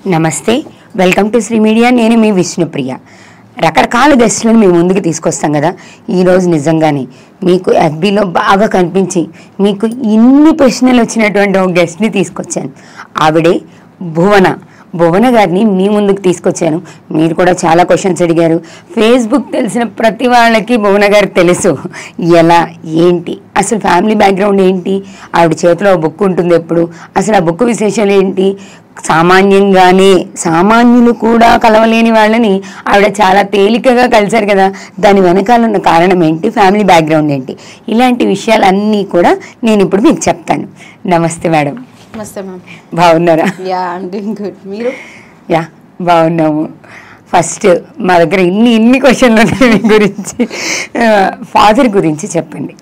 నమస్తే welcome to Shri media నేను మీ విష్ణుప్రియ రకరకాల గెస్టులను మీ ముందుకు తీసుకొస్తాం కదా ఈరోజు నిజంగానే మీకు ఎఫ్బీలో బాగా కనిపించి మీకు ఇన్ని ప్రశ్నలు వచ్చినటువంటి ఒక గెస్ట్ని తీసుకొచ్చాను ఆవిడే భువన భువన గారిని మీ ముందుకు తీసుకొచ్చాను మీరు కూడా చాలా క్వశ్చన్స్ అడిగారు ఫేస్బుక్ తెలిసిన ప్రతి వాళ్ళకి భువన గారు తెలుసు ఎలా ఏంటి అసలు ఫ్యామిలీ బ్యాక్గ్రౌండ్ ఏంటి ఆవిడ చేతిలో బుక్ ఉంటుంది ఎప్పుడు అసలు ఆ బుక్ విశేషాలు ఏంటి సామాన్యంగానే సామాన్యులు కూడా కలవలేని వాళ్ళని ఆవిడ చాలా తేలికగా కలిశారు కదా దాని వెనకాల ఉన్న కారణం ఏంటి ఫ్యామిలీ బ్యాక్గ్రౌండ్ ఏంటి ఇలాంటి విషయాలన్నీ కూడా నేను ఇప్పుడు మీకు చెప్తాను నమస్తే మేడం నమస్తే మ్యామ్ బాగున్నారా యా ఐమ్ డూయింగ్ గుడ్ మీరు యా బాగున్నాము ఫస్ట్ మా దగ్గర ఇన్ని ఇన్ని క్వశ్చన్లు ఉన్నాయి మీ గురించి ఫాదర్ గురించి చెప్పండి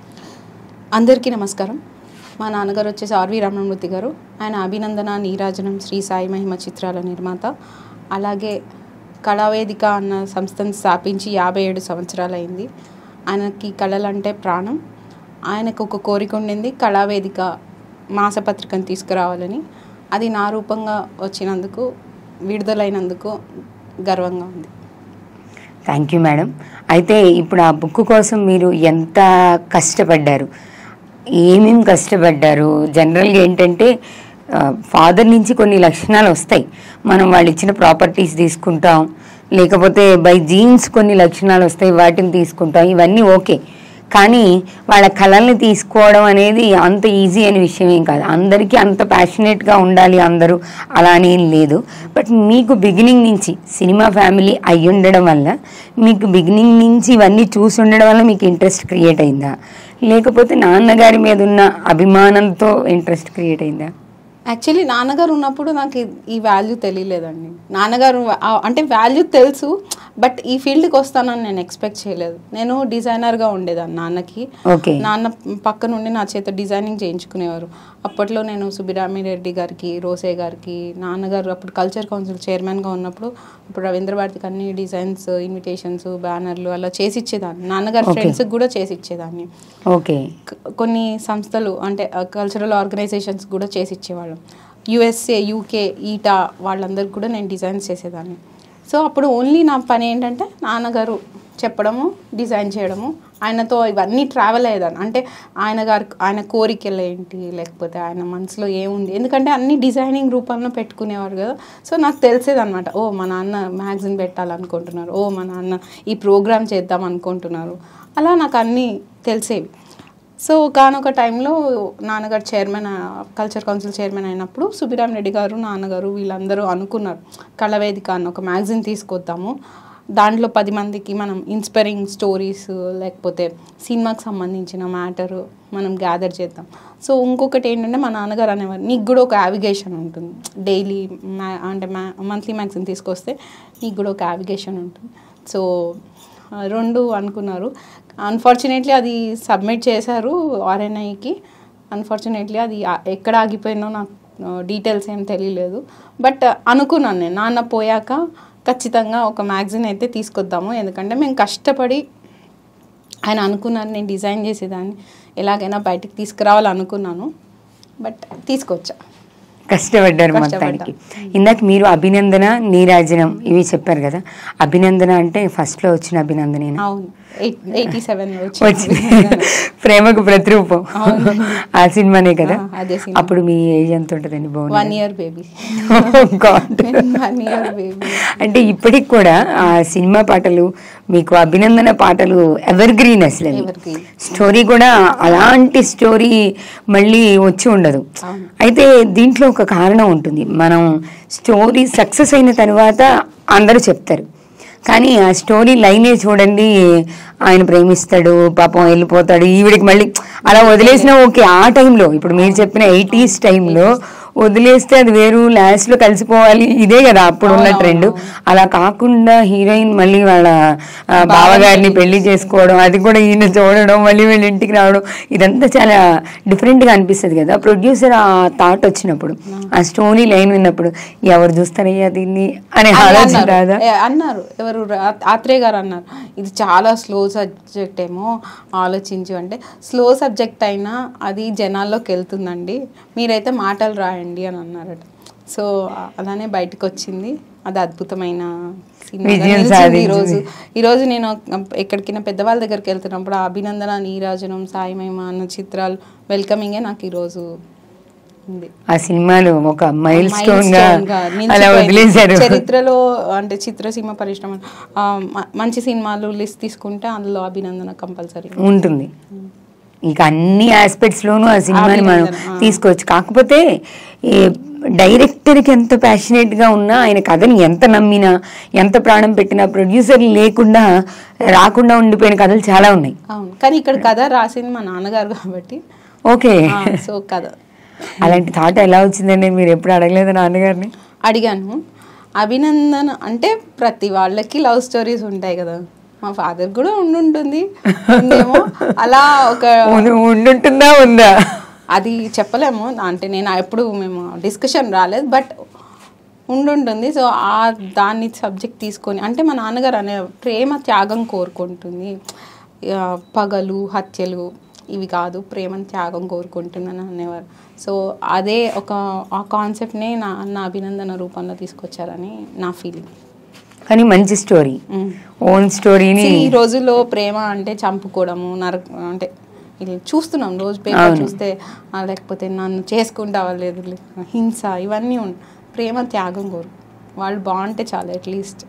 అందరికీ నమస్కారం మా నాన్నగారు వచ్చేసి ఆర్వి రమణమూర్తి గారు ఆయన అభినందన నీరాజనం శ్రీ సాయి మహిమ చిత్రాల నిర్మాత అలాగే కళావేదిక అన్న సంస్థను స్థాపించి యాభై ఏడు సంవత్సరాలు అయింది ఆయనకి కళలంటే ప్రాణం ఆయనకు ఒక కోరిక ఉండింది కళావేదిక మాసపత్రికను తీసుకురావాలని అది నా రూపంగా వచ్చినందుకు విడుదలైనందుకు గర్వంగా ఉంది థ్యాంక్ యూ మేడం అయితే ఇప్పుడు ఆ బుక్ కోసం మీరు ఎంత కష్టపడ్డారు ఏమేమి కష్టపడ్డారు జనరల్గా ఏంటంటే ఫాదర్ నుంచి కొన్ని లక్షణాలు వస్తాయి మనం వాళ్ళు ఇచ్చిన ప్రాపర్టీస్ తీసుకుంటాం లేకపోతే బై జీన్స్ కొన్ని లక్షణాలు వస్తాయి వాటిని తీసుకుంటాం ఇవన్నీ ఓకే కానీ వాళ్ళ కళల్ని తీసుకోవడం అనేది అంత ఈజీ అనే విషయం ఏం కాదు అందరికీ అంత ప్యాషనేట్గా ఉండాలి అందరూ అలా అని ఏం లేదు బట్ మీకు బిగినింగ్ నుంచి సినిమా ఫ్యామిలీ అయి ఉండడం వల్ల మీకు బిగినింగ్ నుంచి ఇవన్నీ చూసి ఉండడం వల్ల మీకు ఇంట్రెస్ట్ క్రియేట్ అయిందా లేకపోతే నాన్నగారి మీద ఉన్న అభిమానంతో ఇంట్రెస్ట్ క్రియేట్ అయిందా యాక్చువల్లీ నాన్నగారు ఉన్నప్పుడు నాకు ఈ- ఈ వాల్యూ తెలియలేదండి నాన్నగారు ఆ- అంటే వాల్యూ తెలుసు బట్ ఈ ఫీల్డ్కి వస్తానని నేను ఎక్స్పెక్ట్ చేయలేదు నేను డిజైనర్గా ఉండేదాన్ని నాన్నకి ఓకే నాన్న పక్క నుండి నా చేత డిజైనింగ్ చేయించుకునేవారు అప్పట్లో నేను సుబ్బిరామిరెడ్డి గారికి రోసే గారికి నాన్నగారు అప్పుడు కల్చర్ కౌన్సిల్ చైర్మన్గా ఉన్నప్పుడు ఇప్పుడు రవీంద్ర భారతికి అన్ని డిజైన్స్ ఇన్విటేషన్స్ బ్యానర్లు అలా చేసి ఇచ్చేదాన్ని నాన్నగారి Okay. ఫ్రెండ్స్కి కూడా చేసి ఇచ్చేదాన్ని ఓకే క- కొన్ని సంస్థలు అంటే కల్చరల్ ఆర్గనైజేషన్స్ కూడా చేసి ఇచ్చేవాళ్ళం యుఎస్ఏ యూకే ఈటా వాళ్ళందరికి కూడా నేను డిజైన్స్ చేసేదాన్ని సో అప్పుడు ఓన్లీ నా పని ఏంటంటే నాన్నగారు చెప్పడము డిజైన్ చేయడము ఆయనతో ఇవన్నీ ట్రావెల్ అయ్యేదాన్ని అంటే ఆయన గారి ఆయన కోరికలు ఏంటి లేకపోతే ఆయన మనసులో ఏముంది ఎందుకంటే అన్ని డిజైనింగ్ రూపంలో పెట్టుకునేవారు కదా సో నాకు తెలిసేది అనమాట ఓ మా నాన్న మ్యాగజిన్ పెట్టాలనుకుంటున్నారు ఓ మా నాన్న ఈ ప్రోగ్రామ్ చేద్దాం అనుకుంటున్నారు అలా నాకు అన్నీ తెలిసేవి సో కానొక టైంలో నాన్నగారు చైర్మన్ కల్చర్ కౌన్సిల్ చైర్మన్ అయినప్పుడు సుబ్బిరామ్ రెడ్డి గారు నాన్నగారు వీళ్ళందరూ అనుకున్నారు కళవేదిక అన్న ఒక మ్యాగజిన్ తీసుకొద్దాము దాంట్లో పది మందికి మనం ఇన్స్పైరింగ్ స్టోరీస్ లేకపోతే సినిమాకి సంబంధించిన మ్యాటర్ మనం గ్యాదర్ చేద్దాం సో ఇంకొకటి ఏంటంటే మా నాన్నగారు అనేవారు నీకు కూడా ఒక యావిగేషన్ ఉంటుంది డైలీ మ్యా అంటే మ్యా మంత్లీ మ్యాగజిన్ తీసుకొస్తే నీకు కూడా ఒక యావిగేషన్ ఉంటుంది సో ఆ, రెండు అనుకున్నారు అన్ఫార్చునేట్లీ అది సబ్మిట్ చేశారు ఆర్ఎన్ఐకి అన్ఫార్చునేట్లీ అది ఆ- ఎక్కడ ఆగిపోయినో నాకు డీటెయిల్స్ ఏం తెలియలేదు బట్ అనుకున్నాను నేను నాన్న పోయాక ఖచ్చితంగా ఒక మ్యాగజిన్ అయితే తీసుకొద్దాము ఎందుకంటే మేము కష్టపడి ఆయన అనుకున్నారు నేను డిజైన్ చేసేదాన్ని ఎలాగైనా బయటికి తీసుకురావాలనుకున్నాను బట్ తీసుకొచ్చా కష్టపడ్డారు మొత్తానికి ఇందాక మీరు అభినందన నీరాజనం ఇవి చెప్పారు కదా అభినందన అంటే ఫస్ట్ లో వచ్చిన అభినందనేనా అవును ఎయిట్ ఎయిటీ సెవెన్లో వచ్చింది ప్రేమకు ప్రతిరూపం ఆ సినిమానే కదా ఆ, అదే సినిమా. అప్పుడు మీ ఏజ్ ఎంత ఉంటుందండి వన్ బాగుంది year baby god one year baby అంటే ఇప్పటికి కూడా ఆ సినిమా పాటలు మీకు అభినందన పాటలు ఎవర్ గ్రీన్ అసలు అవి. Evergreen. స్టోరీ కూడా అలాంటి స్టోరీ మళ్ళీ వచ్చి ఉండదు అవును. అయితే దీంట్లో ఒక కారణం ఉంటుంది మనం స్టోరీ సక్సెస్ అయిన తర్వాత అందరూ చెప్తారు కానీ ఆ స్టోరీ లైనే చూడండి ఆయన ప్రేమిస్తాడు పాపం వెళ్ళిపోతాడు ఈవిడికి మళ్ళీ అలా వదిలేసినా ఓకే ఆ టైంలో ఇప్పుడు మీరు చెప్పిన ఎయిటీస్ టైంలో వదిలేస్తే అది వేరు లాస్ట్ లో కలిసిపోవాలి ఇదే కదా అప్పుడు ఉన్న ట్రెండ్ అలా కాకుండా హీరోయిన్ మళ్ళీ వాళ్ళ ఆ, బావగారిని పెళ్లి చేసుకోవడం అది కూడా ఈయన చూడడం మళ్ళీ వీళ్ళ ఇంటికి రావడం ఇదంతా చాలా డిఫరెంట్ గా అనిపిస్తుంది కదా ప్రొడ్యూసర్ ఆ థాట్ వచ్చినప్పుడు ఆ స్టోరీ లైన్ విన్నప్పుడు ఎవరు చూస్తారయ్యా దీన్ని అనే ఆలోచన అన్నారు రాదా ఏ, అన్నారు ఎవరు రా- ఆత్రేయ గారు అన్నారు ఇది చాలా స్లో సబ్జెక్ట్ ఏమో ఆలోచించు అంటే స్లో సబ్జెక్ట్ అయినా అది జనాల్లోకి వెళ్తుందండి మీరైతే మాటలు రాయండి అని అన్నారట సో అలానే బయటకు వచ్చింది అది అద్భుతమైన సినిమాగా విజయం నిలిచింది సాధించింది. ఈరోజు ఈరోజు నేను ఎక్కడికైనా పెద్దవాళ్ళ దగ్గరికి వెళ్తున్నప్పుడు ఆ అభినందన నీరాజనం సాయిమేమ అన్న చిత్రాలు వెల్కమింగే నాకు ఈరోజు ఉంది ఆ సినిమాలు ఒక మైల్ స్టోన్ గా Milestone గా అలా నిలిచిపోయింది. వదిలేశారు చరిత్రలో అంటే చిత్రసీమ పరిశ్రమ ఆ, మ- మంచి సినిమాలు లిస్ట్ తీసుకుంటే అందులో అభినందన కంపల్సరీ ఉంటుంది ఇక అన్ని ఆస్పెక్ట్స్ లోనూ ఆ సినిమాని మనం అభినందన, ఆ. తీసుకోవచ్చు కాకపోతే ఈ డైరెక్టర్కి ఎంత ప్యాషనేట్ గా ఉన్నా ఆయన కథని ఎంత నమ్మినా ఎంత ప్రాణం పెట్టినా ప్రొడ్యూసర్ లేకుండా రాకుండా ఉండిపోయిన కథలు చాలా ఉన్నాయి అవును కానీ ఇక్కడ కథ రాసింది మా నాన్నగారు కాబట్టి ఓకే ఆ, సో కథ అలాంటి థాట్ ఎలా వచ్చిందండి మీరు ఎప్పుడు అడగలేదు నాన్నగారిని అడిగాను అభినందన అంటే ప్రతి వాళ్ళకి లవ్ స్టోరీస్ ఉంటాయి కదా మా ఫాదర్ కూడా ఉండుంటుంది ఉందేమో అలా ఒక ఉం- ఉండుంటుందా ఉందా అది చెప్పలేము అంటే నేను ఎప్పుడు మేము డిస్కషన్ రాలేదు బట్ ఉండుంటుంది సో ఆ దాన్ని సబ్జెక్ట్ తీసుకొని అంటే మా నాన్నగారు అనే ప్రేమ త్యాగం కోరుకుంటుంది ఆ, పగలు హత్యలు ఇవి కాదు ప్రేమను త్యాగం కోరుకుంటుందని అనేవారు సో అదే ఒక ఆ కాన్సెప్ట్నే నా నా అభినందన రూపంలో తీసుకొచ్చారని నా ఫీలింగ్ కానీ మంచి స్టోరీ ఓన్ స్టోరీని ఈ రోజుల్లో ప్రేమ అంటే చంపుకోవడము నర అంటే ఇలా చూస్తున్నాం రోజు పేపర్ చూస్తే ఆ, లేకపోతే నన్ను చేసుకుంటావా లేదు లే- హింస ఇవన్నీ ఉన్ ప్రేమ త్యాగం కోరు వాళ్ళు బాగుంటే చాలు అట్లీస్ట్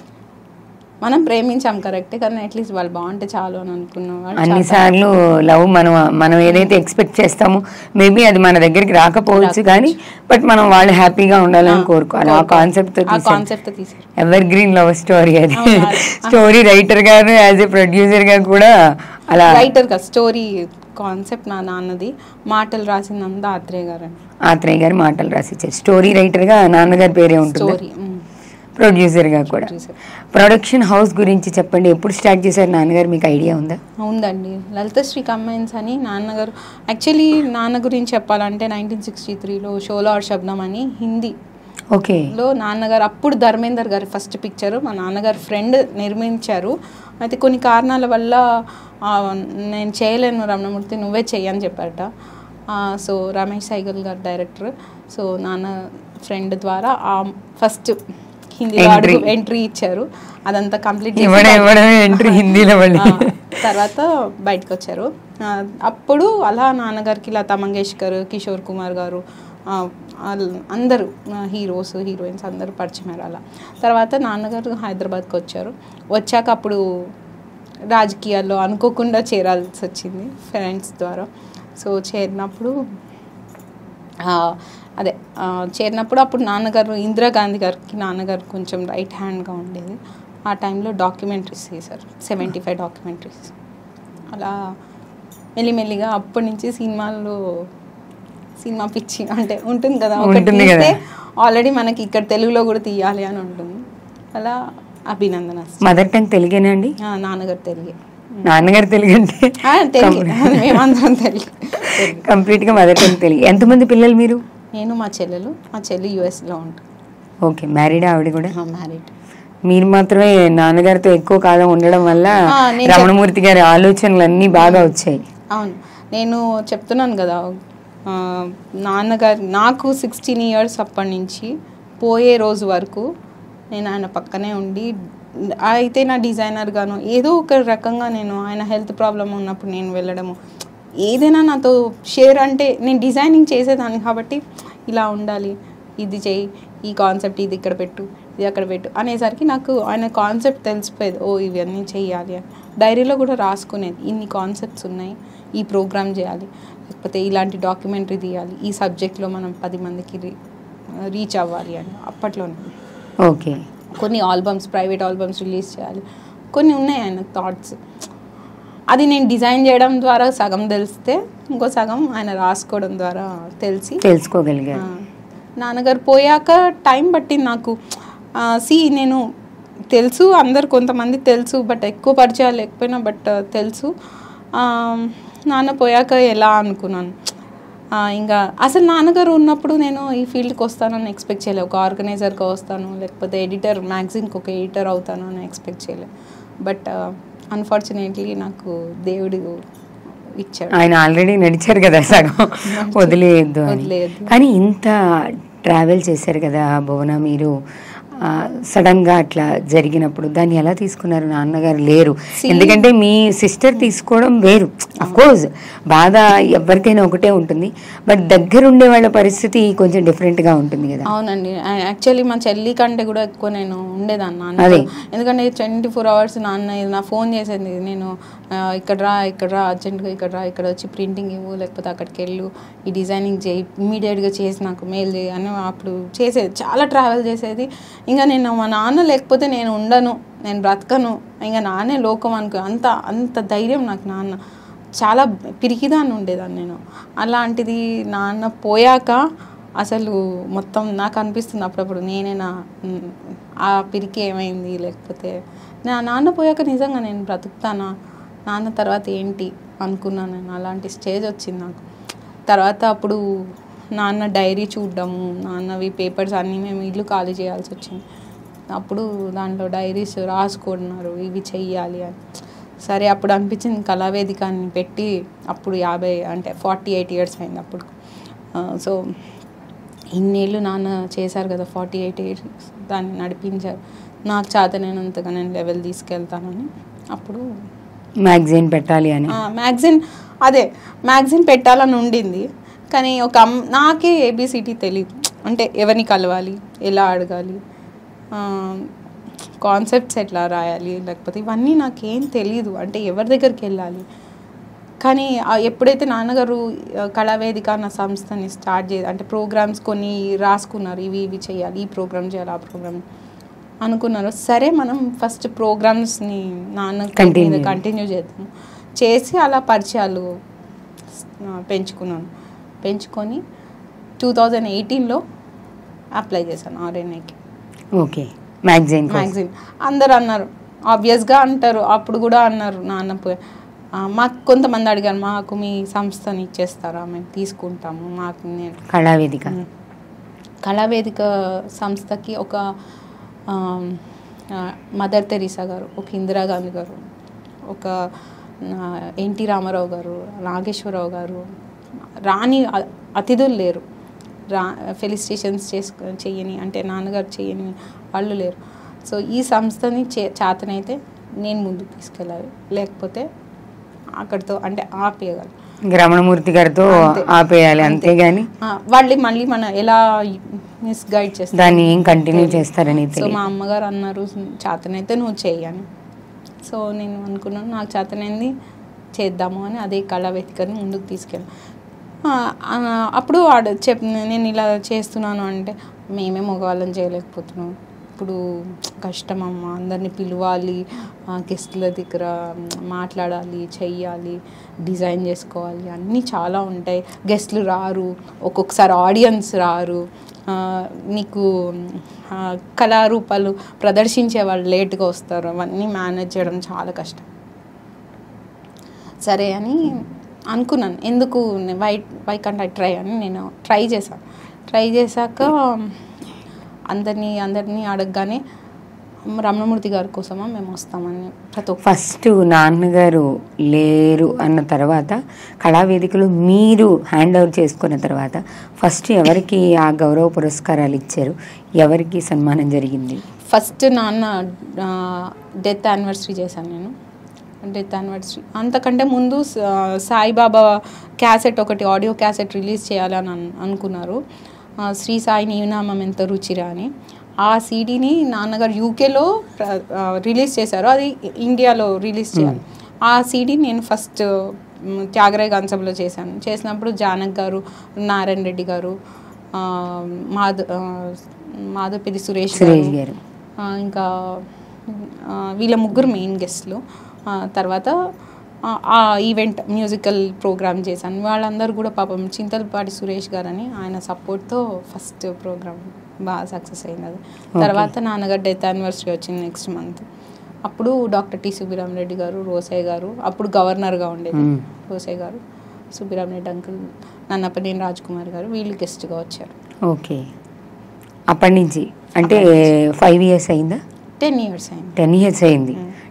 మనం ప్రేమించాం కరెక్టే కానీ అట్లీస్ట్ వాళ్ళు బాగుంటే చాలు అని అనుకున్న వాళ్ళు అన్ని చాలా- సార్లు లవ్ మనం మనం ఏదైతే ఎక్స్పెక్ట్ చేస్తామో మేబీ అది మన దగ్గరికి రాకపోవచ్చు కానీ బట్ మనం వాళ్ళు హ్యాపీగా ఉండాలని కోరుకోవాలి ఆ కాన్సెప్ట్ తో ఆ తీసారు కాన్సెప్ట్ తీసారు ఎవర్ గ్రీన్ లవ్ స్టోరీ అది అవును, అది. స్టోరీ రైటర్ గారు యాజ్ ఏ ప్రొడ్యూసర్ గా కూడా అలా రైటర్ గా స్టోరీ కాన్సెప్ట్ నా నాన్నది మాటలు రాసిందంతా ఆత్రేయ గారు ఆత్రేయ గారు మాటలు రాసిచ్చారు స్టోరీ రైటర్ గా నాన్నగారి పేరే ఉంటుంది స్టోరీ ప్రొడ్యూసర్ గా కూడా ప్రొడక్షన్ హౌస్ గురించి చెప్పండి ఎప్పుడు స్టార్ట్ చేశారు నాన్నగారు మీకు ఐడియా ఉందా ఉందండి లలిత శ్రీ కంబైన్స్ అని నాన్నగారు యాక్చువల్లీ నాన్న గురించి చెప్పాలంటే నైన్టీన్ సిక్స్టీ త్రీలో షోలో ఆర్ శబ్దం అని హిందీ ఓకే లో నాన్నగారు అప్పుడు ధర్మేందర్ గారి ఫస్ట్ పిక్చర్ మా నాన్నగారు ఫ్రెండ్ నిర్మించారు అయితే కొన్ని కారణాల వల్ల ఆ, నేను చేయలేను రమణమూర్తి నువ్వే చెయ్యని చెప్పారట ఆ, సో రమేష్ సైగల్ గారు డైరెక్టర్ సో నాన్న ఫ్రెండ్ ద్వారా ఆ ఫస్ట్ హిందీలో Entry. అడుగు ఎంట్రీ ఇచ్చారు అదంతా కంప్లీట్ ఇవ్వడం ఇవ్వడం ఎంట్రీ హిందీలో మళ్ళీ ఆ, తర్వాత బయటకు వచ్చారు ఆ, అప్పుడు అలా నాన్నగారికి లతా మంగేష్కర్ కిషోర్ కుమార్ గారు ఆ, ఆల్- అందరూ హీరోస్ హీరోయిన్స్ అందరూ పరిచయం అలా తర్వాత నాన్నగారు హైదరాబాద్కి వచ్చారు వచ్చాక అప్పుడు రాజకీయాల్లో అనుకోకుండా చేరాల్సి వచ్చింది ఫ్రెండ్స్ ద్వారా సో చేరినప్పుడు ఆ, అదే ఆ, చేరినప్పుడు అప్పుడు నాన్నగారు ఇందిరాగాంధీ గారికి నాన్నగారు కొంచెం రైట్ హ్యాండ్గా ఉండేది ఆ టైంలో డాక్యుమెంటరీస్ చేశారు సెవెంటీ ఫైవ్ డాక్యుమెంటరీస్ అలా మెల్లిమెల్లిగా అప్పటి నుంచి సినిమాల్లో సినిమా పిచ్చి అంటే ఉంటుంది కదా ఒకటి ఉంటుంది కదా. తీస్తే ఆల్రెడీ మనకి ఇక్కడ తెలుగులో కూడా తీయాలి అని ఉంటుంది అలా అభినందన మదర్ టంగ్ తెలుగేనా అండి ఆ, నాన్నగారు తెలుగే నాన్నగారు తెలుగు అంటే ఆ, తెలుగే మేమందరం తెలుగు తెలుగు. కంప్లీట్ గా మదర్ టంగ్ తెలుగు ఎంతమంది పిల్లలు మీరు నేను మా చెల్లెలు మా చెల్లి యుఎస్లో ఉంటుంది ఓకే మ్యారీడ్ ఆవిడ కూడా మ్యారీడ్ మీరు మాత్రమే నాన్నగారితో ఎక్కువ కాలం ఉండడం వల్ల ఆ, నేను రమణమూర్తి గారి ఆలోచనలు అన్ని బాగా వచ్చాయి అవును నేను చెప్తున్నాను కదా ఆ, నాన్నగారు నాకు సిక్స్టీన్ ఇయర్స్ అప్పటి నుంచి పోయే రోజు వరకు నేను ఆయన పక్కనే ఉండి అయితే నా డిజైనర్ గాను ఏదో ఒక రకంగా నేను ఆయన హెల్త్ ప్రాబ్లం ఉన్నప్పుడు నేను వెళ్ళడము ఏదైనా నాతో షేర్ అంటే నేను డిజైనింగ్ చేసేదాన్ని కాబట్టి ఇలా ఉండాలి ఇది చేయి ఈ కాన్సెప్ట్ ఇది ఇక్కడ పెట్టు ఇది అక్కడ పెట్టు అనేసరికి నాకు ఆయన కాన్సెప్ట్ తెలిసిపోయేది ఓ ఇవన్నీ చేయాలి అని డైరీలో కూడా రాసుకునేది ఇన్ని కాన్సెప్ట్స్ ఉన్నాయి ఈ ప్రోగ్రామ్ చేయాలి లేకపోతే ఇలాంటి డాక్యుమెంటరీ తీయాలి ఈ సబ్జెక్ట్లో మనం పది మందికి రీ రీచ్ అవ్వాలి అని అప్పట్లోనే ఓకే కొన్ని ఆల్బమ్స్ ప్రైవేట్ ఆల్బమ్స్ రిలీజ్ చేయాలి కొన్ని ఉన్నాయి ఆయన థాట్స్ అది నేను డిజైన్ చేయడం ద్వారా సగం తెలిస్తే ఇంకో సగం ఆయన రాసుకోవడం ద్వారా తెలిసి తెలుసుకోగలిగారు ఆ, నాన్నగారు పోయాక టైం పట్టింది నాకు సి నేను తెలుసు అందరు కొంతమంది తెలుసు బట్ ఎక్కువ పరిచయాలు లేకపోయినా బట్ తెలుసు ఆ, నాన్న పోయాక ఎలా అనుకున్నాను ఆ, ఇంకా అసలు నాన్నగారు ఉన్నప్పుడు నేను ఈ ఫీల్డ్కి వస్తానని ఎక్స్పెక్ట్ చేయలేదు ఒక ఆర్గనైజర్గా వస్తాను లేకపోతే ఎడిటర్ మ్యాగజైన్కి ఒక ఎడిటర్ అవుతాను అని ఎక్స్పెక్ట్ చేయలేదు బట్ అన్ఫార్చునేట్లీ నాకు దేవుడు ఇచ్చాడు ఆయన ఆల్రెడీ నడిచారు కదా సగం వదిలేయద్దు అని వదిలేయద్దు. కానీ ఇంత ట్రావెల్ చేశారు కదా భువన మీరు ఆ, సడన్ గా అట్లా జరిగినప్పుడు దాన్ని ఎలా తీసుకున్నారు నాన్నగారు లేరు See- ఎందుకంటే మీ సిస్టర్ తీసుకోవడం వేరు అఫ్ కోర్స్ బాధ ఎవరికైనా ఒకటే ఉంటుంది బట్ దగ్గరుండే వాళ్ళ పరిస్థితి కొంచెం డిఫరెంట్ గా ఉంటుంది కదా అవునండి యాక్చువల్లీ మా చెల్లి కంటే కూడా ఎక్కువ నేను ఉండేదాన్ని నాన్న అదే. ఎందుకంటే ట్వంటీ ఫోర్ అవర్స్ నాన్న నా ఫోన్ చేసేది నేను ఆ, ఇక్కడ రా ఇక్కడ రా అర్జెంట్గా ఇక్కడ రా ఇక్కడ వచ్చి ప్రింటింగ్ ఇవ్వు లేకపోతే అక్కడికి వెళ్ళు ఈ డిజైనింగ్ చేయి ఇమీడియట్గా చేసి నాకు మెయిల్ చేయి అని అప్పుడు చేసేది చాలా ట్రావెల్ చేసేది ఇంకా నేను మా నాన్న లేకపోతే నేను ఉండను నేను బ్రతకను ఇంకా నాన్నే లోకం అనుకో అంత అంత ధైర్యం నాకు నాన్న చాలా పిరికిదాన్ని ఉండేదాన్ని నేను అలాంటిది నాన్న పోయాక అసలు మొత్తం నాకు అనిపిస్తుంది అప్పుడప్పుడు నేనేనా మ్, ఆ పిరికి ఏమైంది లేకపోతే నా నాన్న పోయాక నిజంగా నేను బ్రతుకుతానా నాన్న తర్వాత ఏంటి అనుకున్నాను నేను అలాంటి స్టేజ్ వచ్చింది నాకు తర్వాత అప్పుడు నాన్న డైరీ చూడడము నాన్నవి పేపర్స్ అన్నీ మేము ఇల్లు ఖాళీ చేయాల్సి వచ్చింది అప్పుడు దాంట్లో డైరీస్ రాసుకున్నారు ఇవి చెయ్యాలి అని సరే అప్పుడు అనిపించింది కళావేదికని పెట్టి అప్పుడు యాభై అంటే ఫార్టీ ఎయిట్ ఇయర్స్ అయింది అప్పుడు సో ఇన్నేళ్ళు నాన్న చేశారు కదా ఫార్టీ ఎయిట్ ఇయర్స్ దాన్ని నడిపించారు నాకు చేతనైనంతగా నేను లెవెల్ తీసుకెళ్తానని అప్పుడు మ్యాగజైన్ పెట్టాలి అని మ్యాగజిన్ అదే మ్యాగజిన్ పెట్టాలని ఉండింది కానీ ఒక అమ్ నాకే ఏబిసిటీ తెలియదు అంటే ఎవరిని కలవాలి ఎలా అడగాలి కాన్సెప్ట్స్ ఎట్లా రాయాలి లేకపోతే ఇవన్నీ నాకేం తెలియదు అంటే ఎవరి దగ్గరికి వెళ్ళాలి కానీ ఆ ఎప్పుడైతే నాన్నగారు ఆ, కళావేదిక అన్న సంస్థని స్టార్ట్ చే అంటే ప్రోగ్రామ్స్ కొన్ని రాసుకున్నారు ఇవి ఇవి చేయాలి ఈ ప్రోగ్రామ్ చేయాలి ఆ ప్రోగ్రామ్ అనుకున్నారు సరే మనం ఫస్ట్ ప్రోగ్రామ్స్ని నాన్న Continue. మీద కంటిన్యూ చేద్దాం చేసి అలా పరిచయాలు ఆ, పెంచుకున్నాను పెంచుకొని టూ థౌజండ్ ఎయిటీన్లో అప్లై చేశాను ఆర్ఎన్ఐకి ఓకే మ్యాగజైన్ మ్యాగజైన్ అందరు అన్నారు ఆబ్వియస్గా అంటారు అప్పుడు కూడా అన్నారు నాన్న పోయి- ఆ, మాకు కొంతమంది అడిగారు మాకు మీ సంస్థని ఇచ్చేస్తారా మేము తీసుకుంటాము మాకు నేను కళావేదిక కళావేదిక సంస్థకి ఒక ఆ, ఆ, మదర్ తెరీసా గారు ఒక ఇందిరాగాంధీ గారు ఒక ఆ, ఎన్టీ రామారావు గారు నాగేశ్వరరావు గారు రాని అ- అతిథులు లేరు రా ఫెలిస్టేషన్స్ చేసుకు చెయ్యని అంటే నాన్నగారు చెయ్యని వాళ్ళు లేరు సో ఈ సంస్థని చే చేతనైతే నేను ముందుకు తీసుకెళ్ళాలి లేకపోతే అక్కడితో అంటే ఆపేయగలను రమణమూర్తి గారితో అంతే. ఆపేయాలి అంతేగాని ఆ, వాళ్ళు మళ్ళీ మన ఎలా మిస్గైడ్ చేస్తారు దాన్ని ఏం కంటిన్యూ చేస్తారని సో తెలియదు మా అమ్మగారు అన్నారు చేతనైతే నువ్వు చెయ్యని సో నేను అనుకున్నాను నాకు చేతనైంది చేద్దాము అని అదే కళావేదికని ముందుకు తీసుకెళ్ళాను ఆ, ఆ, అప్పుడు వాడు చెప్ నేను ఇలా చేస్తున్నాను అంటే మేమే మగవాళ్ళని చేయలేకపోతున్నాం ఇప్పుడు కష్టం అమ్మ అందరినీ పిలవాలి ఆ, గెస్టుల దగ్గర మాట్లాడాలి చెయ్యాలి డిజైన్ చేసుకోవాలి అన్నీ చాలా ఉంటాయి గెస్ట్లు రారు ఒక్కొక్కసారి ఆడియన్స్ రారు ఆ, నీకు ఆ, కళారూపాలు ప్రదర్శించే వాళ్ళు లేట్గా వస్తారు అవన్నీ మేనేజ్ చేయడం చాలా కష్టం సరే అని అనుకున్నాను ఎందుకు why why can't I try అని నేను ట్రై చేశాను ట్రై చేశాక అందరినీ అందరినీ అడగగానే రమణమూర్తి గారి కోసమా మేము వస్తామని ప్రతి ఒక్క ఫస్ట్ నాన్నగారు లేరు అన్న తర్వాత కళావేదికలో మీరు హ్యాండ్ ఓవర్ చేసుకున్న తర్వాత ఫస్ట్ ఎవరికి ఆ గౌరవ పురస్కారాలు ఇచ్చారు ఎవరికి సన్మానం జరిగింది ఫస్ట్ నాన్న డెత్ యానివర్సరీ చేశాను నేను డెత్ యానివర్సరీ అంతకంటే ముందు సా- సాయిబాబా క్యాసెట్ ఒకటి ఆడియో క్యాసెట్ రిలీజ్ చేయాలని అన్- అనుకున్నారు ఆ, శ్రీ సాయి నీనామం ఎంత రుచిరా అని ఆ సీడీని నాన్నగారు యూకేలో రిలీజ్ చేశారు అది ఇండియాలో రిలీజ్ చేయాలి ఆ సీడీ నేను ఫస్ట్ మ్, త్యాగరాయ గంచంలో చేశాను చేసినప్పుడు జానక్ గారు నారాయణ రెడ్డి గారు ఆ, మాధ ఆ, మాధవపల్లి సురేష్ సురేష్ గారు ఆ, ఇంకా ఆ, వీళ్ళ ముగ్గురు మెయిన్ గెస్ట్లు ఆ, తర్వాత ఆ, ఆ ఈవెంట్ మ్యూజికల్ ప్రోగ్రామ్ చేశాను వాళ్ళందరూ కూడా పాపం చింతలపాటి సురేష్ గారు అని ఆయన సపోర్ట్తో ఫస్ట్ ప్రోగ్రామ్ బాగా సక్సెస్ అయింది అది తర్వాత నాన్నగారు డెత్ యానివర్సరీ వచ్చింది నెక్స్ట్ మంత్ అప్పుడు డాక్టర్ టి సుబ్బిరామరెడ్డి గారు రోసయ్య గారు అప్పుడు గవర్నర్గా ఉండేది మ్మ్. రోసయ్య గారు సుబ్బిరామరెడ్డి అంకుల్ నన్నపనేని రాజ్ కుమార్ గారు వీళ్ళు గెస్ట్గా వచ్చారు ఓకే అప్పటి నుంచి అంటే ఫైవ్ ఇయర్స్ అయిందా టెన్ ఇయర్స్ అయింది టెన్ ఇయర్స్ అయింది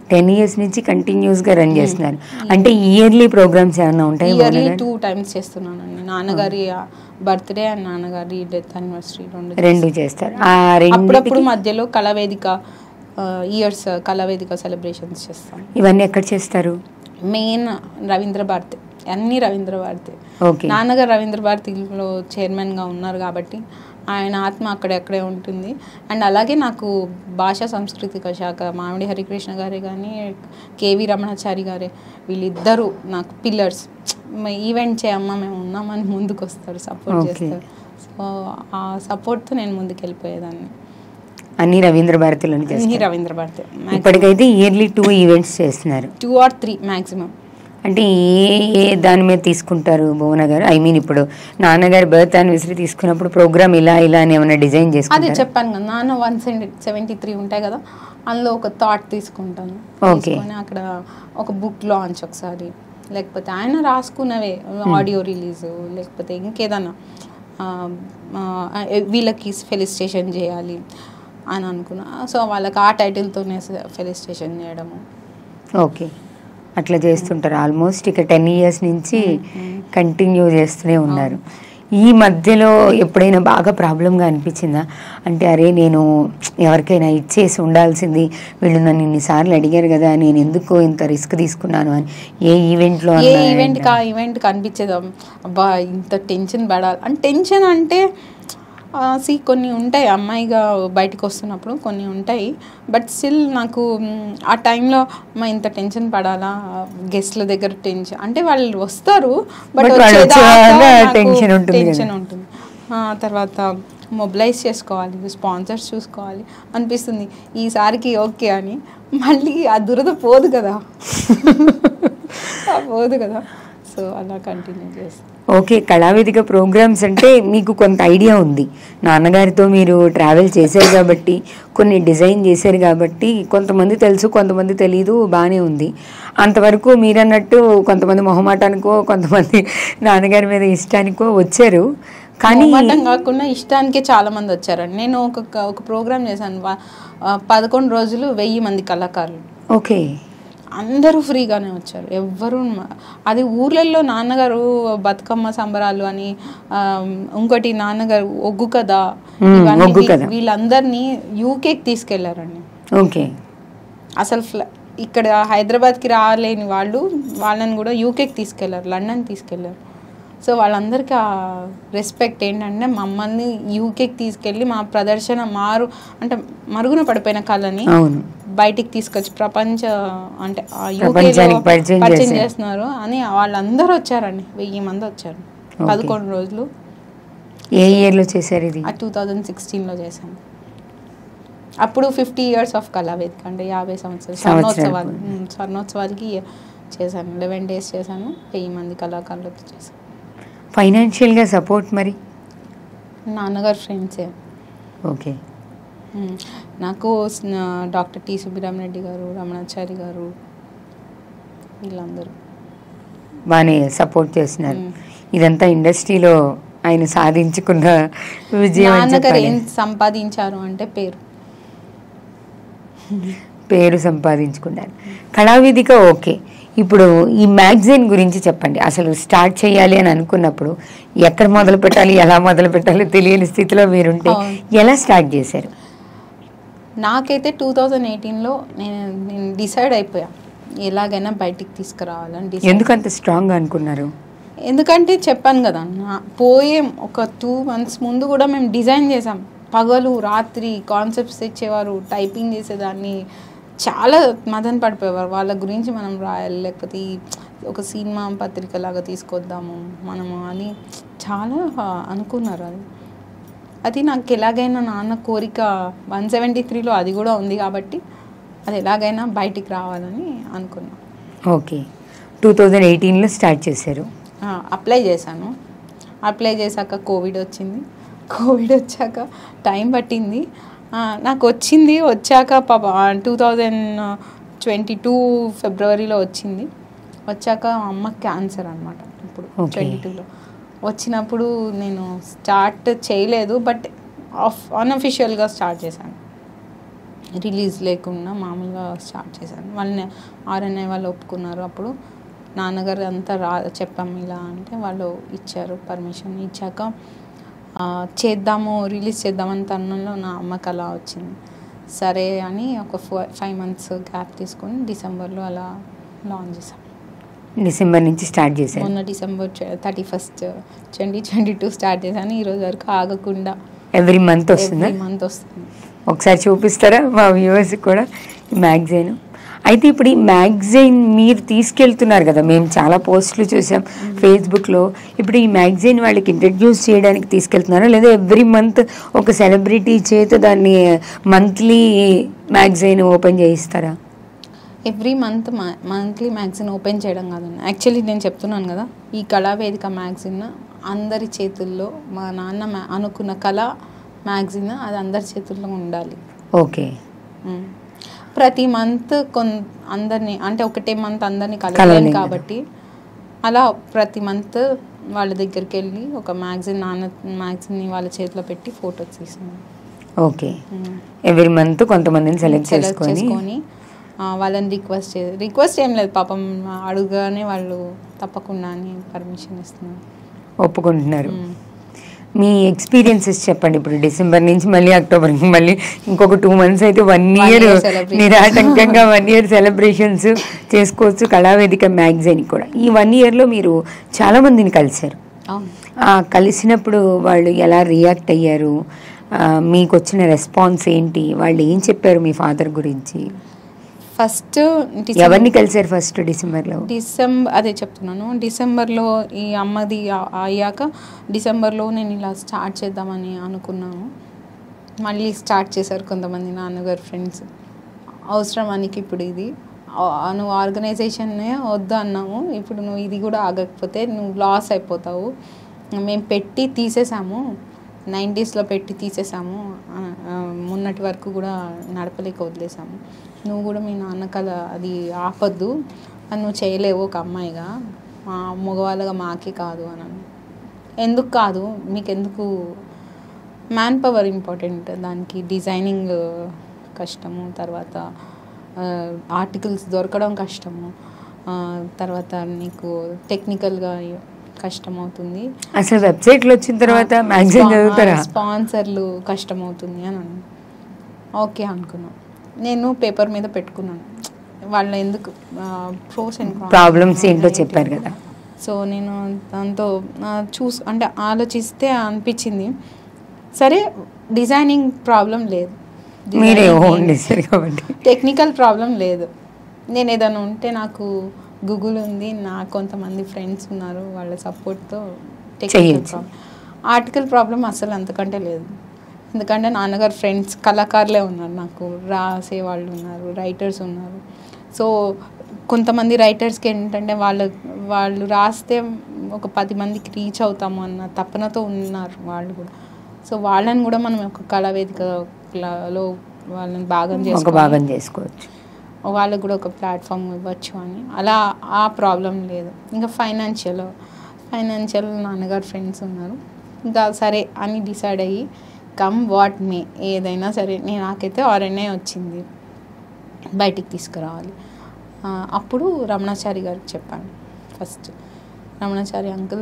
టెన్ ఇయర్స్ నుంచి కంటిన్యూస్ గా రన్ చేస్తున్నారు అంటే ఇయర్లీ ప్రోగ్రామ్స్ ఏమైనా ఉంటాయి ఇయర్లీ టూ టైమ్స్ చేస్తున్నానండి నాన్నగారి బర్త్డే అండ్ నాన్నగారి డెత్ యానివర్సరీ రెండు రెండు చేస్తారు ఆ అప్పుడప్పుడు రెండు మధ్యలో కళావేదిక ఇయర్స్ కళావేదిక సెలబ్రేషన్స్ చేస్తాం ఇవన్నీ ఎక్కడ చేస్తారు మెయిన్ రవీంద్ర భారతి అన్ని రవీంద్ర భారతి ఓకే నాన్నగారు రవీంద్ర భారతిలో చైర్మన్గా ఉన్నారు కాబట్టి ఆయన ఆత్మ అక్కడెక్కడే ఉంటుంది అండ్ అలాగే నాకు భాషా సాంస్కృతిక శాఖ మామిడి హరికృష్ణ గారే కానీ కేవి రమణాచారి గారే వీళ్ళిద్దరూ నాకు పిల్లర్స్ ఈవెంట్ చేయమ్మా మేము ఉన్నామని ముందుకు వస్తారు సపోర్ట్ Okay. చేస్తారు సో ఆ సపోర్ట్తో నేను ముందుకు వెళ్ళిపోయేదాన్ని అన్ని రవీంద్ర భారతిలోనే అన్ని చేస్తారు రవీంద్ర భారతి ఇప్పటికైతే ఇయర్లీ టూ ఈవెంట్స్ చేస్తున్నారు టూ ఆర్ త్రీ మ్యాక్సిమం అంటే ఏ ఏ దాని మీద తీసుకుంటారు భువన గారు ఐ మీన్ ఇప్పుడు నాన్నగారి బర్త్ యానివర్సరీ తీసుకున్నప్పుడు ప్రోగ్రామ్ ఇలా ఇలా అని ఏమైనా డిజైన్ అదే చేసుకుంటారు చెప్పాను కదా నాన్న వన్ సెవెంటీ త్రీ ఉంటాయి కదా అందులో ఒక థాట్ తీసుకుంటాను Okay. తీసుకొని అక్కడ ఒక బుక్ లాంచ్ ఒకసారి లేకపోతే ఆయన రాసుకున్నవే ఆడియో రిలీజ్ లేకపోతే ఇంకేదన్నా ఆ, ఆ, వీళ్ళకి ఫెలిస్టేషన్ చేయాలి అని అనుకున్నా సో వాళ్ళకి ఆ టైటిల్తోనే ఫెలిస్టేషన్ చేయడము ఓకే అట్లా చేస్తుంటారు ఆల్మోస్ట్ ఇక టెన్ ఇయర్స్ నుంచి కంటిన్యూ చేస్తూనే ఉన్నారు ఈ మధ్యలో ఎప్పుడైనా బాగా ప్రాబ్లంగా అనిపించిందా అంటే అరే నేను ఎవరికైనా ఇచ్చేసి ఉండాల్సింది వీళ్ళు నన్ను ఇన్నిసార్లు అడిగారు కదా నేను ఎందుకు ఇంత రిస్క్ తీసుకున్నాను అని ఏ ఈవెంట్లో ఏ ఈవెంట్ కా ఈవెంట్ కనిపించేది అబ్బా ఇంత టెన్షన్ పడాలి అంటే టెన్షన్ అంటే సి కొన్ని ఉంటాయి అమ్మాయిగా బయటకు వస్తున్నప్పుడు కొన్ని ఉంటాయి బట్ స్టిల్ నాకు మ్, ఆ టైంలో మా ఇంత టెన్షన్ పడాలా గెస్ట్ల దగ్గర టెన్షన్ అంటే వాళ్ళు వస్తారు బట్ But వాళ్ళు వచ్చేదాకా tension ఉంటుంది కదా. టెన్షన్ ఉంటుంది ఆ, తర్వాత మొబిలైజ్ చేసుకోవాలి స్పాన్సర్స్ చూసుకోవాలి అనిపిస్తుంది ఈసారికి ఓకే అని మళ్ళీ ఆ దురద పోదు కదా ఆ పోదు కదా సో అలా కంటిన్యూ చేస్తాను ఓకే కళావేదిక ప్రోగ్రామ్స్ అంటే మీకు కొంత ఐడియా ఉంది నాన్నగారితో మీరు ట్రావెల్ చేశారు కాబట్టి కొన్ని డిజైన్ చేశారు కాబట్టి కొంతమంది తెలుసు కొంతమంది తెలియదు బాగానే ఉంది అంతవరకు మీరన్నట్టు కొంతమంది మొహమాటానికో కొంతమంది నాన్నగారి మీద ఇష్టానికో వచ్చారు కానీ మొహమాటం కాకుండా ఇష్టానికే చాలా మంది వచ్చారండి నేను ఒక ఒక ప్రోగ్రామ్ చేశాను వా- ఆ, పదకొండు రోజులు వెయ్యి మంది కళాకారులు ఓకే అందరూ ఫ్రీగానే వచ్చారు ఎవ్వరు అది ఊర్లలో నాన్నగారు బతుకమ్మ సంబరాలు అని ఆ, ఇంకోటి నాన్నగారు ఒగ్గు కదా మ్మ్, ఇవన్నీ ఒగ్గు వీ- కథ. వీళ్ళందరినీ యూకేకి తీసుకెళ్లారండి ఓకే అసలు ఫ్ల ఇక్కడ హైదరాబాద్కి రాలేని వాళ్ళు వాళ్ళని కూడా యూకేకి తీసుకెళ్లారు లండన్ తీసుకెళ్లారు సో వాళ్ళందరికీ ఆ రెస్పెక్ట్ ఏంటంటే మమ్మల్ని యూకేకి తీసుకెళ్ళి మా ప్రదర్శన మారు అంటే మరుగున పడిపోయిన కళని అవును బయటికి తీసుకొచ్చి ప్రపంచ అంటే ఆ ప్రపంచానికి యూకేలో పరిచయం పరిచయం చేశారు. చేస్తున్నారు అని వాళ్ళందరూ వచ్చారండి వెయ్యి మంది వచ్చారు పదకొండు రోజులు ఏ ఇయర్లో చేశారు ఇది ఆ టూ థౌజండ్ సిక్స్టీన్లో చేశాను అప్పుడు ఫిఫ్టీ ఇయర్స్ ఆఫ్ కళావేదిక అంటే యాభై సంవత్సరాలు సంవత్సరాలు. స్వర్ణోత్సవాలు ఉమ్, స్వర్ణోత్సవాలకి చేశాను లెవెన్ డేస్ చేశాను వెయ్యి మంది కళాకారులతో చేశాను ఫైనాన్షియల్గా సపోర్ట్ మరి నాన్నగారు ఫ్రెండ్సే ఓకే ఉమ్, నాకు స్న- డాక్టర్ టి సుబ్బిరామరెడ్డి గారు రమణాచారి గారు వీళ్ళందరూ బాగానే సపోర్ట్ చేస్తున్నారు మ్మ్. ఇదంతా ఇండస్ట్రీలో ఆయన సాధించుకున్న విజయం అని నాన్నగారు చెప్పాలి ఏం సంపాదించారు అంటే పేరు పేరు సంపాదించుకున్నారు కళావేదిక ఓకే ఇప్పుడు ఈ మ్యాగజైన్ గురించి చెప్పండి అసలు స్టార్ట్ చేయాలి అని అనుకున్నప్పుడు ఎక్కడ మొదలు పెట్టాలి ఎలా మొదలు పెట్టాలి తెలియని స్థితిలో మీరుంటే అవును. ఎలా స్టార్ట్ చేశారు నాకైతే టూ థౌజండ్ ఎయిటీన్లో నేను నేను డిసైడ్ అయిపోయా ఎలాగైనా బయటికి తీసుకురావాలని డిసైడ్ ఎందుకు అంత స్ట్రాంగ్ అనుకున్నారు ఎందుకంటే చెప్పాను కదా నా పోయే ఒక టూ మంత్స్ ముందు కూడా మేము డిజైన్ చేసాం పగలు రాత్రి కాన్సెప్ట్స్ తెచ్చేవారు టైపింగ్ చేసేదాన్ని చాలా మదన్ పడిపోయేవారు వాళ్ళ గురించి మనం రాయాలి లేకపోతే ఈ ఒక సినిమా పత్రిక లాగా తీసుకొద్దాము మనము అని చాలా అనుకున్నారు అది అది నాకు ఎలాగైనా నాన్న కోరిక వన్ సెవెంటీ త్రీలో అది కూడా ఉంది కాబట్టి అది ఎలాగైనా బయటికి రావాలని అనుకున్నా ఓకే టూ థౌజండ్ ఎయిటీన్లో స్టార్ట్ చేశారు ఆ, అప్లై చేశాను అప్లై చేశాక కోవిడ్ వచ్చింది కోవిడ్ వచ్చాక టైం పట్టింది ఆ, నాకు వచ్చింది వచ్చాక పాప టూ థౌజండ్ ట్వంటీ టూ ఫిబ్రవరిలో వచ్చింది వచ్చాక అమ్మ క్యాన్సర్ అనమాట ఇప్పుడు Okay. ట్వంటీ టూలో వచ్చినప్పుడు నేను స్టార్ట్ చేయలేదు బట్ ఆఫ్ అన్అఫిషియల్గా స్టార్ట్ చేశాను రిలీజ్ లేకుండా మామూలుగా స్టార్ట్ చేశాను వాళ్ళని ఆర్ఎన్ఐ వాళ్ళు ఒప్పుకున్నారు అప్పుడు నాన్నగారు అంతా రా చెప్పాము ఇలా అంటే వాళ్ళు ఇచ్చారు పర్మిషన్ ఇచ్చాక ఆ, చేద్దాము రిలీజ్ చేద్దామని తరుణంలో నా అమ్మకి అలా వచ్చింది సరే అని ఒక ఫైవ్ మంత్స్ గ్యాప్ తీసుకొని డిసెంబర్లో అలా లాంచ్ చేసాం డిసెంబర్ నుంచి స్టార్ట్ చేశారు మొన్న December thirty first twenty twenty two start చేశాను ఈ రోజు వరకు ఆగకుండా ఎవ్రీ మంత్ వస్తుందా ఎవ్రీ మంత్ వస్తుంది ఒకసారి చూపిస్తారా మా వ్యూవర్స్ కూడా ఈ మ్యాగజైన్ అయితే ఇప్పుడు ఈ మ్యాగజైన్ మీరు తీసుకెళ్తున్నారు కదా మేము చాలా పోస్టులు చూసాం ఫేస్బుక్లో ఇప్పుడు ఈ మ్యాగజైన్ వాళ్ళకి ఇంట్రడ్యూస్ చేయడానికి తీసుకెళ్తున్నారా లేదా ఎవ్రీ మంత్ ఒక సెలబ్రిటీ చేత దాన్ని మంత్లీ మ్యాగజైన్ ఓపెన్ చేయిస్తారా every month monthly magazine open చేయడం కాదండి యాక్చువల్లీ నేను చెప్తున్నాను కదా ఈ కళావేదిక మ్యాగజిన్ అందరి చేతుల్లో మా నాన్న మా- అనుకున్న కళ మ్యాగజిన్ అది అందరి చేతుల్లో ఉండాలి ఓకే మ్మ్. ప్రతి మంత్ కొన్ అందరినీ అంటే ఒకటే మంత్ అందరినీ కలవలేం కలవలేం కదా. కాబట్టి అలా ప్రతి మంత్ వాళ్ళ దగ్గరికి వెళ్ళి ఒక మ్యాగజిన్ నాన్న మ్యాగజిన్ని వాళ్ళ చేతిలో పెట్టి ఫోటోస్ తీసాను ఓకే ఎవ్రీ మంత్ కొంతమందిని సెలెక్ట్ సెలెక్ట్ చేసుకొని చేసుకొని ఆ, వాళ్ళని రిక్వెస్ట్ చే రిక్వెస్ట్ ఏం లేదు పాపం అడుగుగానే వాళ్ళు తప్పకుండా అని పర్మిషన్ ఇస్తున్నారు ఒప్పుకుంటున్నారు మ్మ్. మీ ఎక్స్పీరియన్సెస్ చెప్పండి ఇప్పుడు డిసెంబర్ నుంచి మళ్ళీ అక్టోబర్ మళ్ళీ ఇంకొక టూ మంత్స్ అయితే వన్ ఇయర్ year celebration. నిరాటంకంగా వన్ ఇయర్ సెలబ్రేషన్స్ చేసుకోవచ్చు కళావేదిక మ్యాగజైన్ కూడా ఈ వన్ ఇయర్లో మీరు చాలా మందిని కలిశారు అవును ఆ, కలిసినప్పుడు వాళ్ళు ఎలా రియాక్ట్ అయ్యారు ఆ, మీకు వచ్చిన రెస్పాన్స్ ఏంటి వాళ్ళు ఏం చెప్పారు మీ ఫాదర్ గురించి ఫస్ట్ ఎవరిని కలిశారు ఫస్ట్ డిసెంబర్లో డిసెంబర్ అదే చెప్తున్నాను డిసెంబర్లో ఈ అమ్మది ఆ- అయ్యాక డిసెంబర్లో నేను ఇలా స్టార్ట్ చేద్దామని అనుకున్నాను మళ్ళీ స్టార్ట్ చేశారు కొంతమంది నాన్నగారు ఫ్రెండ్స్ అవసరం అనికి ఇప్పుడు ఇది ఆ- నువ్వు ఆర్గనైజేషన్నే వద్దు అన్నాము ఇప్పుడు నువ్వు ఇది కూడా ఆగకపోతే నువ్వు లాస్ అయిపోతావు మేము పెట్టి తీసేసాము నైంటీస్లో పెట్టి తీసేసాము ఆ, ఆ, మొన్నటి వరకు కూడా నడపలేక వదిలేసాము నువ్వు కూడా మీ నాన్న కథ అది ఆపొద్దు అది నువ్వు చేయలేవు ఒక అమ్మాయిగా మా మగవాళ్ళగా మాకే కాదు అని అన్నాను. ఎందుకు కాదు మీకు ఎందుకు మ్యాన్ పవర్ ఇంపార్టెంట్ దానికి డిజైనింగ్ కష్టము తర్వాత ఆర్టికల్స్ దొరకడం కష్టము ఆ, తర్వాత నీకు టెక్నికల్గా కష్టం అవుతుంది అసలు వెబ్సైట్లో వచ్చిన తర్వాత మ్యాగజైన్ చదువుతారా స్పాన్సర్లు కష్టమవుతుంది అని అన్నాను ఓకే అనుకున్నాను నేను పేపర్ మీద పెట్టుకున్నాను వాళ్ళ ఎందుకు ప్రోస్ అండ్ ప్రాబ్లమ్స్ ఏంటో చెప్పారు కదా సో నేను దాంతో ఆ, చూస్ అంటే ఆలోచిస్తే అనిపించింది సరే డిజైనింగ్ ప్రాబ్లం లేదు మీరే ఓన్ చేశారు కాబట్టి టెక్నికల్ ప్రాబ్లం లేదు నేను ఏదైనా ఉంటే నాకు గూగుల్ ఉంది నా కొంతమంది ఫ్రెండ్స్ ఉన్నారు వాళ్ళ సపోర్ట్తో టెక్నికల్ చెయ్యొచ్చు. ప్రాబ్లం ఆర్టికల్ ప్రాబ్లం అసలు అంతకంటే లేదు ఎందుకంటే నాన్నగారు ఫ్రెండ్స్ కళాకారులే ఉన్నారు నాకు రాసే వాళ్ళు ఉన్నారు రైటర్స్ ఉన్నారు సో కొంతమంది రైటర్స్కి ఏంటంటే వాళ్ళ వాళ్ళు రాస్తే ఒక పది మందికి రీచ్ అవుతాము అన్న తపనతో ఉన్నారు వాళ్ళు కూడా సో వాళ్ళని కూడా మనం ఒక కళా వేదికలో వాళ్ళని భాగం ఒక చేసుకొని భాగం చేసుకోవచ్చు వాళ్ళకు కూడా ఒక ప్లాట్ఫామ్ ఇవ్వచ్చు అని అలా ఆ ప్రాబ్లం లేదు ఇంకా ఫైనాన్షియల్ ఫైనాన్షియల్ నాన్నగారు ఫ్రెండ్స్ ఉన్నారు ఇంకా సరే అని డిసైడ్ అయ్యి కమ్ వాట్ మే ఏదైనా సరే నేను నాకైతే ఆర్ఎన్ఏ వచ్చింది బయటికి తీసుకురావాలి ఆ, అప్పుడు రమణాచారి గారికి చెప్పాను ఫస్ట్ రమణాచారి అంకుల్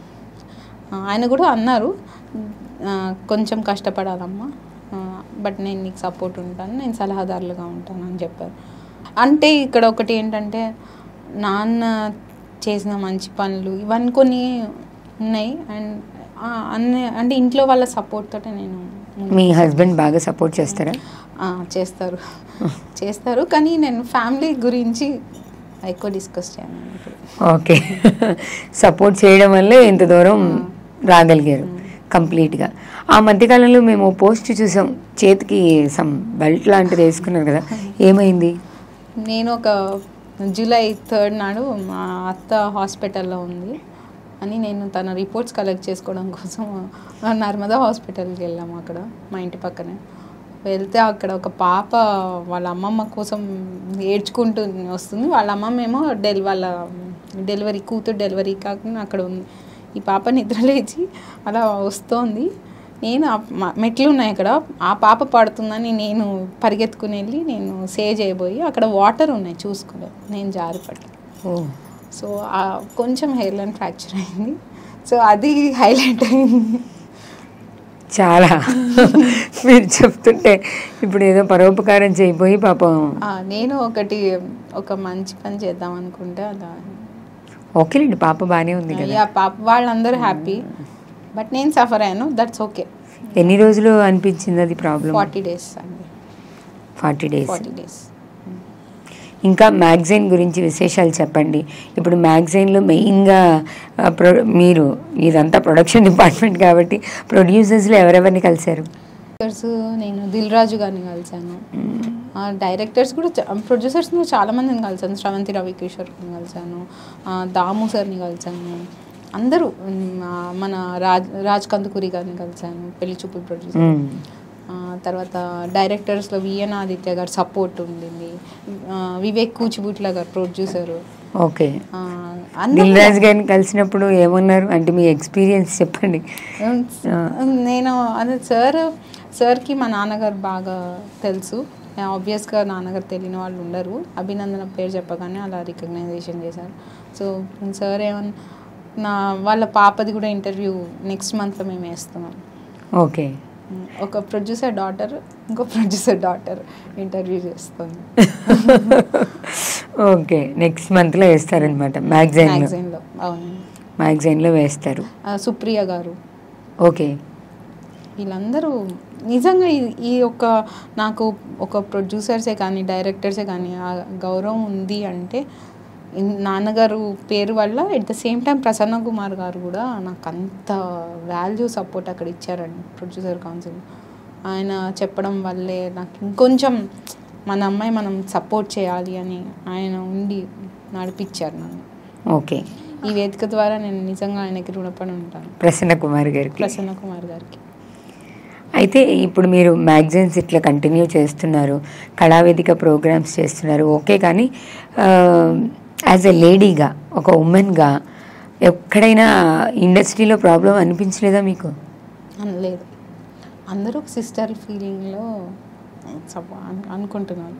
ఆ, ఆయన కూడా అన్నారు ఆ, కొంచెం కష్టపడాలమ్మా బట్ నేను నీకు సపోర్ట్ ఉంటాను నేను సలహాదారులుగా ఉంటాను అని చెప్పారు అంటే ఇక్కడ ఒకటి ఏంటంటే నాన్న చేసిన మంచి పనులు ఇవన్నీ కొన్ని ఉన్నాయి అండ్ అన్ని అంటే ఇంట్లో వాళ్ళ సపోర్ట్ తోటే నేను ముందుకు మీ హస్బెండ్ బాగా సపోర్ట్ చేస్తారా ఆ, చేస్తారు చేస్తారు కానీ నేను ఫ్యామిలీ గురించి ఎక్కువ డిస్కస్ చేయను ఇప్పుడు ఓకే సపోర్ట్ చేయడం వల్లే ఇంత దూరం రాగలిగారు కంప్లీట్గా ఆ మధ్యకాలంలో మేము పోస్ట్ చూసాం చేతికి సమ్ బెల్ట్ లాంటిది వేసుకున్నారు కదా ఏమైంది నేను ఒక జూలై థర్డ్ నాడు మా అత్త హాస్పిటల్లో ఉంది అని నేను తన రిపోర్ట్స్ కలెక్ట్ చేసుకోవడం కోసం ఆ నర్మదా హాస్పిటల్కి వెళ్ళాము అక్కడ మా ఇంటి పక్కనే వెళ్తే అక్కడ ఒక పాప వాళ్ళ అమ్మమ్మ కోసం ఏడ్చుకుంటూ వస్తుంది వాళ్ళ అమ్మమ్మ ఏమో డెలి వాళ్ళ డెలివరీ కూతురు డెలివరీ కాకుండా అక్కడ ఉంది ఈ పాప నిద్ర లేచి అలా వస్తోంది నేను ఆ మ- మెట్లు ఉన్నాయి అక్కడ ఆ పాప పడుతుందని నేను పరిగెత్తుకుని వెళ్ళి నేను సేవ్ చేయబోయి అక్కడ వాటర్ ఉన్నాయి చూసుకోలేదు నేను జారిపడ్డా ఓ సో ఆ కొంచెం హెయిర్ లైన్ ఫ్రాక్చర్ అయింది సో అది హైలైట్ అయింది చాలా మీరు చెప్తుంటే ఇప్పుడు ఏదో పరోపకారం చేయబోయి పాపం ఆ, నేను ఒకటి ఒక మంచి పని చేద్దాం అనుకుంటే అలా ఓకేలేండి పాప బాగానే ఉంది కదా యా పాప వాళ్ళందరూ హ్యాపీ బట్ నేను సఫర్ అయ్యాను దట్స్ ఓకే ఎన్ని రోజులు అనిపించింది అది ప్రాబ్లం ఫార్టీ డేస్ అండి ఫార్టీ డేస్ ఫార్టీ డేస్ ఇంకా మ్యాగజైన్ గురించి విశేషాలు చెప్పండి ఇప్పుడు మ్యాగజైన్లో మెయిన్గా ఆ, ప్రొ మీరు ఇదంతా ప్రొడక్షన్ డిపార్ట్మెంట్ కాబట్టి ప్రొడ్యూసర్స్లో ఎవరెవరిని కలిశారు డైరెక్టర్స్ నేను దిల్ రాజు గారిని కలిశాను ఆ, డైరెక్టర్స్ కూడా ప్రొడ్యూసర్స్ చాలా మందిని కలిసాను శ్రవంతి రవికిషోర్ని కలిసాను ఆ, దాము సార్ని కలిసాను అందరూ ఉమ్, ఆ, మన రాజ్ రాజ్ కందుకూరి గారిని కలిసాను పెళ్లి చూపుల ప్రొడ్యూసర్ మ్మ్. ఆ, తర్వాత డైరెక్టర్స్లో విఎన్ ఆదిత్య గారు సపోర్ట్ ఉండింది ఆ, వివేక్ కూచిబుట్ల గారు ప్రొడ్యూసరు ఓకే ఆ, అందరూ దిల్ రాజు గారిని కలిసినప్పుడు ఏమన్నారు అంటే మీ ఎక్స్పీరియన్స్ చెప్పండి నేను అదే సార్ సార్కి మా నాన్నగారు బాగా తెలుసు ఆబ్వియస్గా నాన్నగారు తెలియని వాళ్ళు ఉండరు అభినందన పేరు చెప్పగానే అలా రికగ్నైజేషన్ చేశారు సో సార్ ఏమన్నా నా వాళ్ళ పాపది కూడా ఇంటర్వ్యూ నెక్స్ట్ మంత్లో మేము వేస్తున్నాం ఓకే ఒక ప్రొడ్యూసర్ డాటర్ ఇంకో ప్రొడ్యూసర్ డాటర్ ఇంటర్వ్యూ చేస్తుంది ఓకే నెక్స్ట్ మంత్లో వేస్తారనమాట మ్యాగజైన్లో మ్యాగజైన్లో అవును మ్యాగజైన్లో వేస్తారు ఆ, సుప్రియ గారు ఓకే వీళ్ళందరూ నిజంగా ఈ ఈ ఒక నాకు ఒక ప్రొడ్యూసర్సే కానీ డైరెక్టర్సే కానీ ఆ గౌరవం ఉంది అంటే ఇన్- నాన్నగారు పేరు వల్ల at the same time Prasanna Kumar గారు కూడా నాకు అంత వాల్యూ సపోర్ట్ అక్కడ ఇచ్చారండి ప్రొడ్యూసర్ కౌన్సిల్ ఆయన చెప్పడం వల్లే నాకు ఇంకొంచెం మన అమ్మాయి మనం సపోర్ట్ చేయాలి అని ఆయన ఉండి నడిపించారు నన్ను ఓకే ఈ వేదిక ద్వారా నేను నిజంగా ఆయనకి రుణపడి ఉంటాను ప్రసన్న కుమార్ గారికి ప్రసన్న కుమార్ గారికి అయితే ఇప్పుడు మీరు మ్యాగజైన్స్ ఇట్లా కంటిన్యూ చేస్తున్నారు కళావేదిక ప్రోగ్రామ్స్ చేస్తున్నారు ఓకే కానీ యాజ్ ఎ లేడీగా ఒక ఉమెన్గా ఎక్కడైనా ఇండస్ట్రీలో ప్రాబ్లం అనిపించలేదా మీకు అన్- లేదు అందరూ సిస్టర్ ఫీలింగ్లో సప- అను- అనుకుంటున్నారు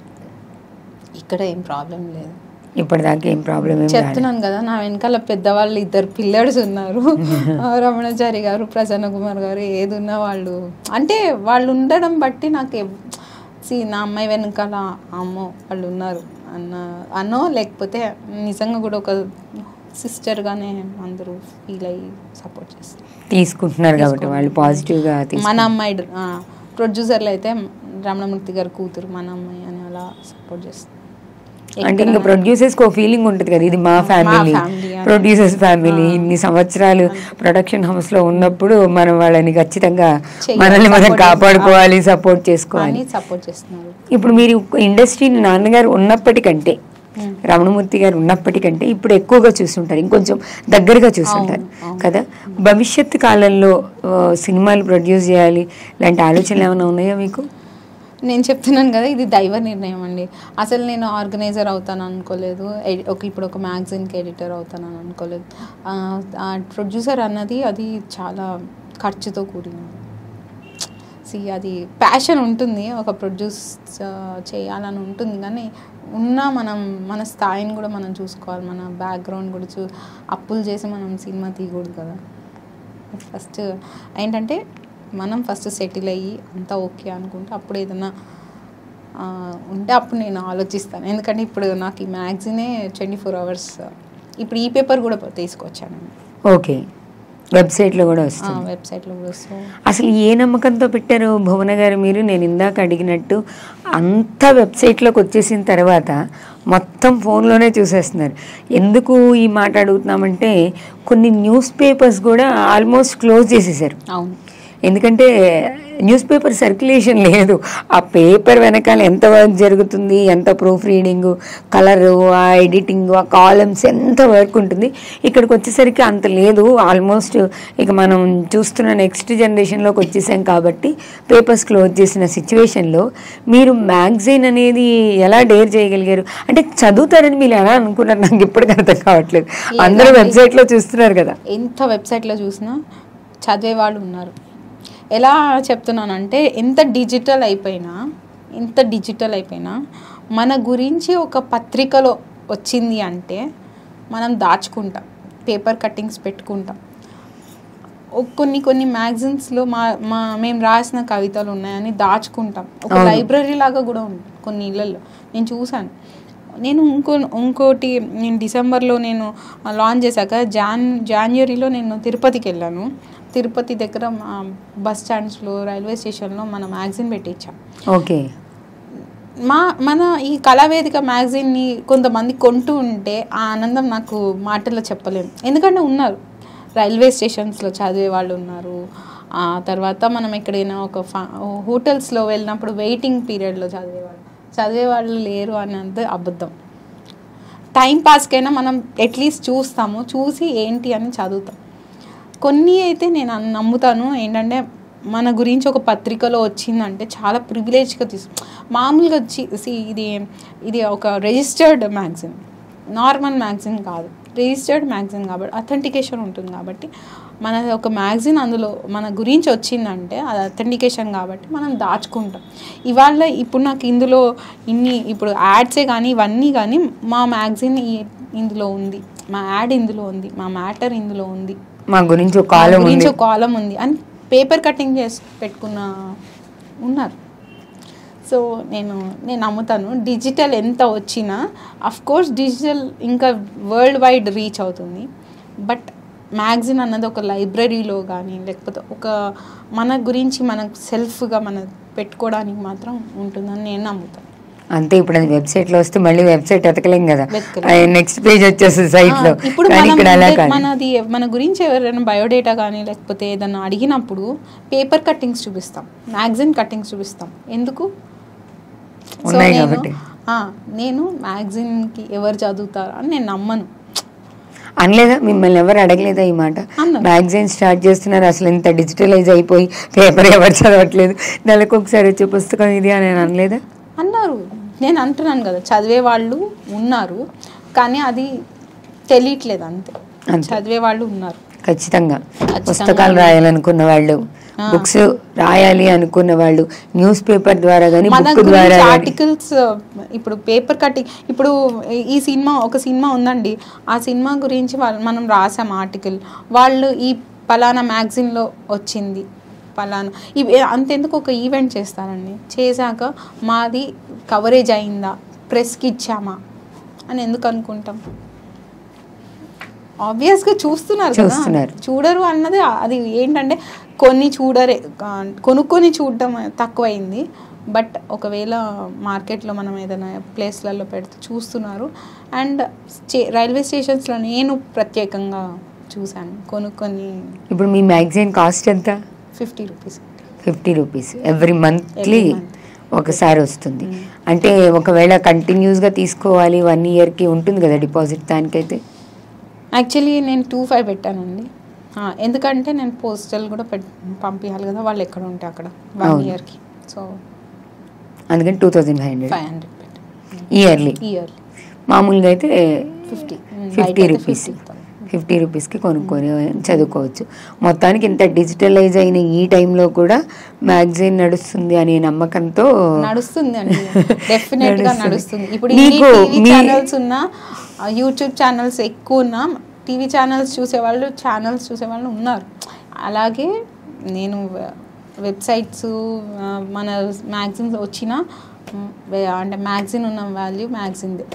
ఇక్కడ ఏం ప్రాబ్లం లేదు ఇప్పటిదాకా ఏం ప్రాబ్లం ఏం రాలేదు చెప్తున్నాను కదా నా వెనకాల పెద్దవాళ్ళు ఇద్దరు పిల్లర్స్ ఉన్నారు ఆ, రమణాచారి గారు ప్రసన్న కుమార్ గారు ఏది ఉన్నా వాళ్ళు అంటే వాళ్ళు ఉండడం బట్టి నాకు ఎవ్- సి నా అమ్మాయి వెనకాల అమ్మో వాళ్ళు ఉన్నారు అన్న అనో లేకపోతే నిజంగా కూడా ఒక సిస్టర్గానే అందరూ ఫీల్ అయ్యి సపోర్ట్ చేస్తారు తీసుకుంటున్నారు కాబట్టి వాళ్ళు పాజిటివ్గా మన అమ్మాయి ప్రొడ్యూసర్లు అయితే రమణమూర్తి గారి కూతురు మన అమ్మాయి అని అలా సపోర్ట్ చేస్తారు అంటే ఇంకా ప్రొడ్యూసర్స్ ఒక ఫీలింగ్ ఉంటుంది కదా ఇది మా ఫ్యామిలీ family అని. ప్రొడ్యూసర్స్ ఫ్యామిలీ ఇన్ని సంవత్సరాలు ప్రొడక్షన్ హౌస్ లో ఉన్నప్పుడు మనం వాళ్ళని ఖచ్చితంగా చెయ్యాలి, మనల్ని మనం support కాపాడుకోవాలి సపోర్ట్ చేసుకోవాలి అని సపోర్ట్ చేస్తున్నారు ఇప్పుడు మీరు ఇండస్ట్రీ నాన్నగారు ఉన్నప్పటికంటే Hmm. రమణమూర్తి గారు ఉన్నప్పటికంటే ఇప్పుడు ఎక్కువగా చూస్తుంటారు ఇంకొంచెం దగ్గరగా చూస్తుంటారు కదా భవిష్యత్తు కాలంలో ఆ, సినిమాలు ప్రొడ్యూస్ చేయాలి ఇలాంటి ఆలోచనలు ఏమైనా ఉన్నాయా మీకు నేను చెప్తున్నాను కదా ఇది దైవ నిర్ణయం అండి అసలు నేను ఆర్గనైజర్ అవుతాను అనుకోలేదు ఎడి- ఒక ఇప్పుడు ఒక మ్యాగజైన్కి ఎడిటర్ అవుతానని అనుకోలేదు ఆ ప్రొడ్యూసర్ అన్నది అది చాలా ఖర్చుతో కూడినది సి అది ప్యాషన్ ఉంటుంది ఒక ప్రొడ్యూస్ చేయాలని ఉంటుంది కానీ ఉన్న మనం మన స్థాయిని కూడా మనం చూసుకోవాలి మన బ్యాక్గ్రౌండ్ కూడా చూ అప్పులు చేసి మనం సినిమా తీయకూడదు కదా ఫస్ట్ ఏంటంటే మనం ఫస్ట్ సెటిల్ అయ్యి అంతా ఓకే అనుకుంటే అప్పుడు ఏదైనా ఆ, ఉంటే అప్పుడు నేను ఆలోచిస్తాను ఎందుకంటే ఇప్పుడు నాకు ఈ మ్యాగజీనే ట్వంటీ ఫోర్ అవర్స్ ఇప్పుడు ఈ పేపర్ కూడా తీసుకొచ్చాను ఓకే వెబ్సైట్లో కూడా వస్తుంది వెబ్సైట్లో కూడా సో అసలు ఏ నమ్మకంతో పెట్టారు భువన గారు మీరు నేను ఇందాక అడిగినట్టు అంతా వెబ్సైట్లోకి వచ్చేసిన తర్వాత మొత్తం ఫోన్లోనే చూసేస్తున్నారు ఎందుకు ఈ మాట అడుగుతున్నామంటే కొన్ని న్యూస్ పేపర్స్ కూడా ఆల్మోస్ట్ క్లోజ్ చేసేసారు అవును ఎందుకంటే న్యూస్ పేపర్ సర్క్యులేషన్ లేదు ఆ పేపర్ వెనకాల ఎంత వర్క్ జరుగుతుంది ఎంత ప్రూఫ్ రీడింగ్ కలరు ఆ ఎడిటింగ్ ఆ కాలమ్స్ ఎంత వర్క్ ఉంటుంది ఇక్కడికి వచ్చేసరికి అంత లేదు ఆల్మోస్ట్ ఇక మనం చూస్తున్న నెక్స్ట్ జనరేషన్లోకి వచ్చేసాం కాబట్టి పేపర్స్ క్లోజ్ చేసిన సిచ్యువేషన్లో మీరు మ్యాగజైన్ అనేది ఎలా డేర్ చేయగలిగారు అంటే చదువుతారని మీరు ఎలా అనుకున్నారు నాకు ఇప్పటికీ అర్థం కావట్లేదు అందరూ వెబ్సైట్లో చూస్తున్నారు కదా ఎంత వెబ్సైట్లో చూసినా చదివే వాళ్ళు ఉన్నారు ఎలా చెప్తున్నానంటే ఎంత డిజిటల్ అయిపోయినా ఎంత డిజిటల్ అయిపోయినా మన గురించి ఒక పత్రికలో వచ్చింది అంటే మనం దాచుకుంటాం పేపర్ కట్టింగ్స్ పెట్టుకుంటాం ఒక కొన్ని కొన్ని మ్యాగజైన్స్లో మా మా మేము రాసిన కవితలు ఉన్నాయని దాచుకుంటాం ఒక అవును. లైబ్రరీ లాగా కూడా ఉంది కొన్ని ఇళ్ళల్లో నేను చూశాను నేను ఇంకో ఇంకోటి నేను డిసెంబర్లో నేను లాంచ్ చేశాక జాన్ జాన్వరిలో నేను తిరుపతికి వెళ్ళాను తిరుపతి దగ్గర మా బస్ స్టాండ్స్లో రైల్వే స్టేషన్లో మన మ్యాగజైన్ పెట్టించాం ఓకే మా మన ఈ కళావేదిక మ్యాగజైన్ని కొంతమంది కొంటూ ఉంటే ఆ ఆనందం నాకు మాటల్లో చెప్పలేము ఎందుకంటే ఉన్నారు రైల్వే స్టేషన్స్లో చదివే వాళ్ళు ఉన్నారు ఆ తర్వాత మనం ఎక్కడైనా ఒక ఫా హోటల్స్లో వెళ్ళినప్పుడు వెయిటింగ్ పీరియడ్లో చదివేవాళ్ళు చదివే వాళ్ళు లేరు అన్నంత అబద్ధం టైం పాస్కైనా మనం అట్లీస్ట్ చూస్తాము చూసి ఏంటి అని చదువుతాం కొన్ని అయితే నేను అన్- నమ్ముతాను ఏంటంటే మన గురించి ఒక పత్రికలో వచ్చిందంటే చాలా ప్రివిలేజ్గా తీసు మామూలుగా వచ్చి see, ఇది ఇది ఒక రిజిస్టర్డ్ మ్యాగజిన్ నార్మల్ మ్యాగజిన్ కాదు రిజిస్టర్డ్ మ్యాగజిన్ కాబట్టి అథెంటికేషన్ ఉంటుంది కాబట్టి మన ఒక మ్యాగజిన్ అందులో మన గురించి వచ్చిందంటే అది అథెంటికేషన్ కాబట్టి మనం దాచుకుంటాం ఇవాళ ఇప్పుడు నాకు ఇందులో ఇన్ని ఇప్పుడు యాడ్సే కానీ ఇవన్నీ కానీ మా మ్యాగజిన్ ఈ- ఇందులో ఉంది మా యాడ్ ఇందులో ఉంది మా మ్యాటర్ ఇందులో ఉంది మా గురించి ఒక మా కాలం గురించి ఉంది ఒక కాలం ఉంది అని పేపర్ కటింగ్ చేసి పెట్టుకున్న ఉన్నారు సో నేను నేను నమ్ముతాను డిజిటల్ ఎంత వచ్చినా అఫ్ కోర్స్ డిజిటల్ ఇంకా వరల్డ్ వైడ్ రీచ్ అవుతుంది బట్ మ్యాగజిన్ అన్నది ఒక లైబ్రరీలో కానీ లేకపోతే ఒక మన గురించి మనకు సెల్ఫ్గా మన పెట్టుకోవడానికి మాత్రం ఉంటుందని నేను నమ్ముతాను అంతే ఇప్పుడు అది వెబ్సైట్ లో వస్తే మళ్ళీ వెబ్సైట్ ఎతకలేం కదా వెతకలేం. నెక్స్ట్ పేజ్ వచ్చేస్తుంది సైట్ లో ఆ, ఇప్పుడు కానీ మనం ఇక్కడ అలా అంటే కాదు మనది మన గురించి ఎవరైనా బయోడేటా కానీ లేకపోతే ఏదైనా అడిగినప్పుడు పేపర్ కట్టింగ్స్ చూపిస్తాం మ్యాగజిన్ కట్టింగ్స్ చూపిస్తాం ఎందుకు So, ఉన్నాయి నేను- కాబట్టి. ఆ, నేను మ్యాగజిన్కి ఎవరు చదువుతారు అని నేను నమ్మను అనలేదా మిమ్మల్ని ఎవరు అడగలేదా ఈ మాట అన్నారు. మ్యాగజైన్ స్టార్ట్ చేస్తున్నారు అసలు ఇంత డిజిటలైజ్ అయిపోయి పేపర్ ఎవరు చదవట్లేదు నెలకు ఒకసారి వచ్చే పుస్తకం ఇది అని నేను అనలేదా అన్నారు నేను అంటున్నాను కదా చదివే వాళ్ళు ఉన్నారు కానీ అది తెలియట్లేదు అంతే అంతే. చదివే వాళ్ళు ఉన్నారు ఖచ్చితంగా ఖచ్చితంగా. పుస్తకాలు రాయాలనుకున్న వాళ్ళు బుక్స్ రాయాలి అనుకున్న వాళ్ళు న్యూస్ పేపర్ ద్వారా కానీ మన బుక్ ద్వారా గురించి గానీ- ఆర్టికల్స్ ఇప్పుడు పేపర్ కటింగ్ ఇప్పుడు ఈ సినిమా ఒక సినిమా ఉందండి ఆ సినిమా గురించి వాళ్ళ మనం రాసాం ఆర్టికల్ వాళ్ళు ఈ పలానా మ్యాగజిన్లో వచ్చింది పలానా ఇవి అంతెందుకు ఒక ఈవెంట్ చేస్తారండి చేశాక మాది కవరేజ్ అయిందా ప్రెస్కి ఇచ్చామా అని ఎందుకు అనుకుంటాం ఆబ్వియస్గా చూస్తున్నారు కదా చూస్తున్నారు. చూడరు అన్నది అది ఏంటంటే కొన్ని చూడరే ఆ, కొనుక్కొని చూడటం తక్కువైంది బట్ ఒకవేళ మార్కెట్లో మనం ఏదైనా ప్లేస్లలో పెడితే చూస్తున్నారు అండ్ స్టే- రైల్వే స్టేషన్స్లో నేను ప్రత్యేకంగా చూశాను కొనుక్కొని ఇప్పుడు మీ మ్యాగజైన్ కాస్ట్ ఎంత fifty rupees fifty rupees every monthly Every month. ఒకసారి వస్తుంది అంటే ఒకవేళ కంటిన్యూస్గా తీసుకోవాలి వన్ ఇయర్కి ఉంటుంది కదా డిపాజిట్ దానికైతే యాక్చువల్లీ నేను టూ ఫైవ్ పెట్టానండి ఆ, ఎందుకంటే నేను పోస్టల్ కూడా పెట్ పంపించాలి కదా వాళ్ళు ఎక్కడ ఉంటే అక్కడ వన్ అవును. ఇయర్కి సో అందుకని two thousand five hundred five hundred పెట్టాను ఇయర్లీ ఇయర్లీ మామూలుగా అయితే ఫిఫ్టీ ఫిఫ్టీ రూపీస్ ఫిఫ్టీ రూపీస్కి కొనుక్కొని చదువుకోవచ్చు మొత్తానికి ఇంత డిజిటలైజ్ అయిన ఈ టైంలో కూడా మ్యాగజైన్ నడుస్తుంది అనే నమ్మకంతో నడుస్తుంది అండి డెఫినెట్ గా నడుస్తుంది. నడుస్తుంది ఇప్పుడు మీకు టీవీ మీ- ఛానల్స్ ఉన్నా యూట్యూబ్ ఛానల్స్ ఎక్కువ ఉన్నా టీవీ ఛానల్స్ చూసేవాళ్ళు ఛానల్స్ చూసేవాళ్ళు ఉన్నారు అలాగే నేను వెబ్సైట్స్ మన మ్యాగజిన్స్ వచ్చిన అంటే మ్యాగజిన్ ఉన్న వాల్యూ మ్యాగజిన్దే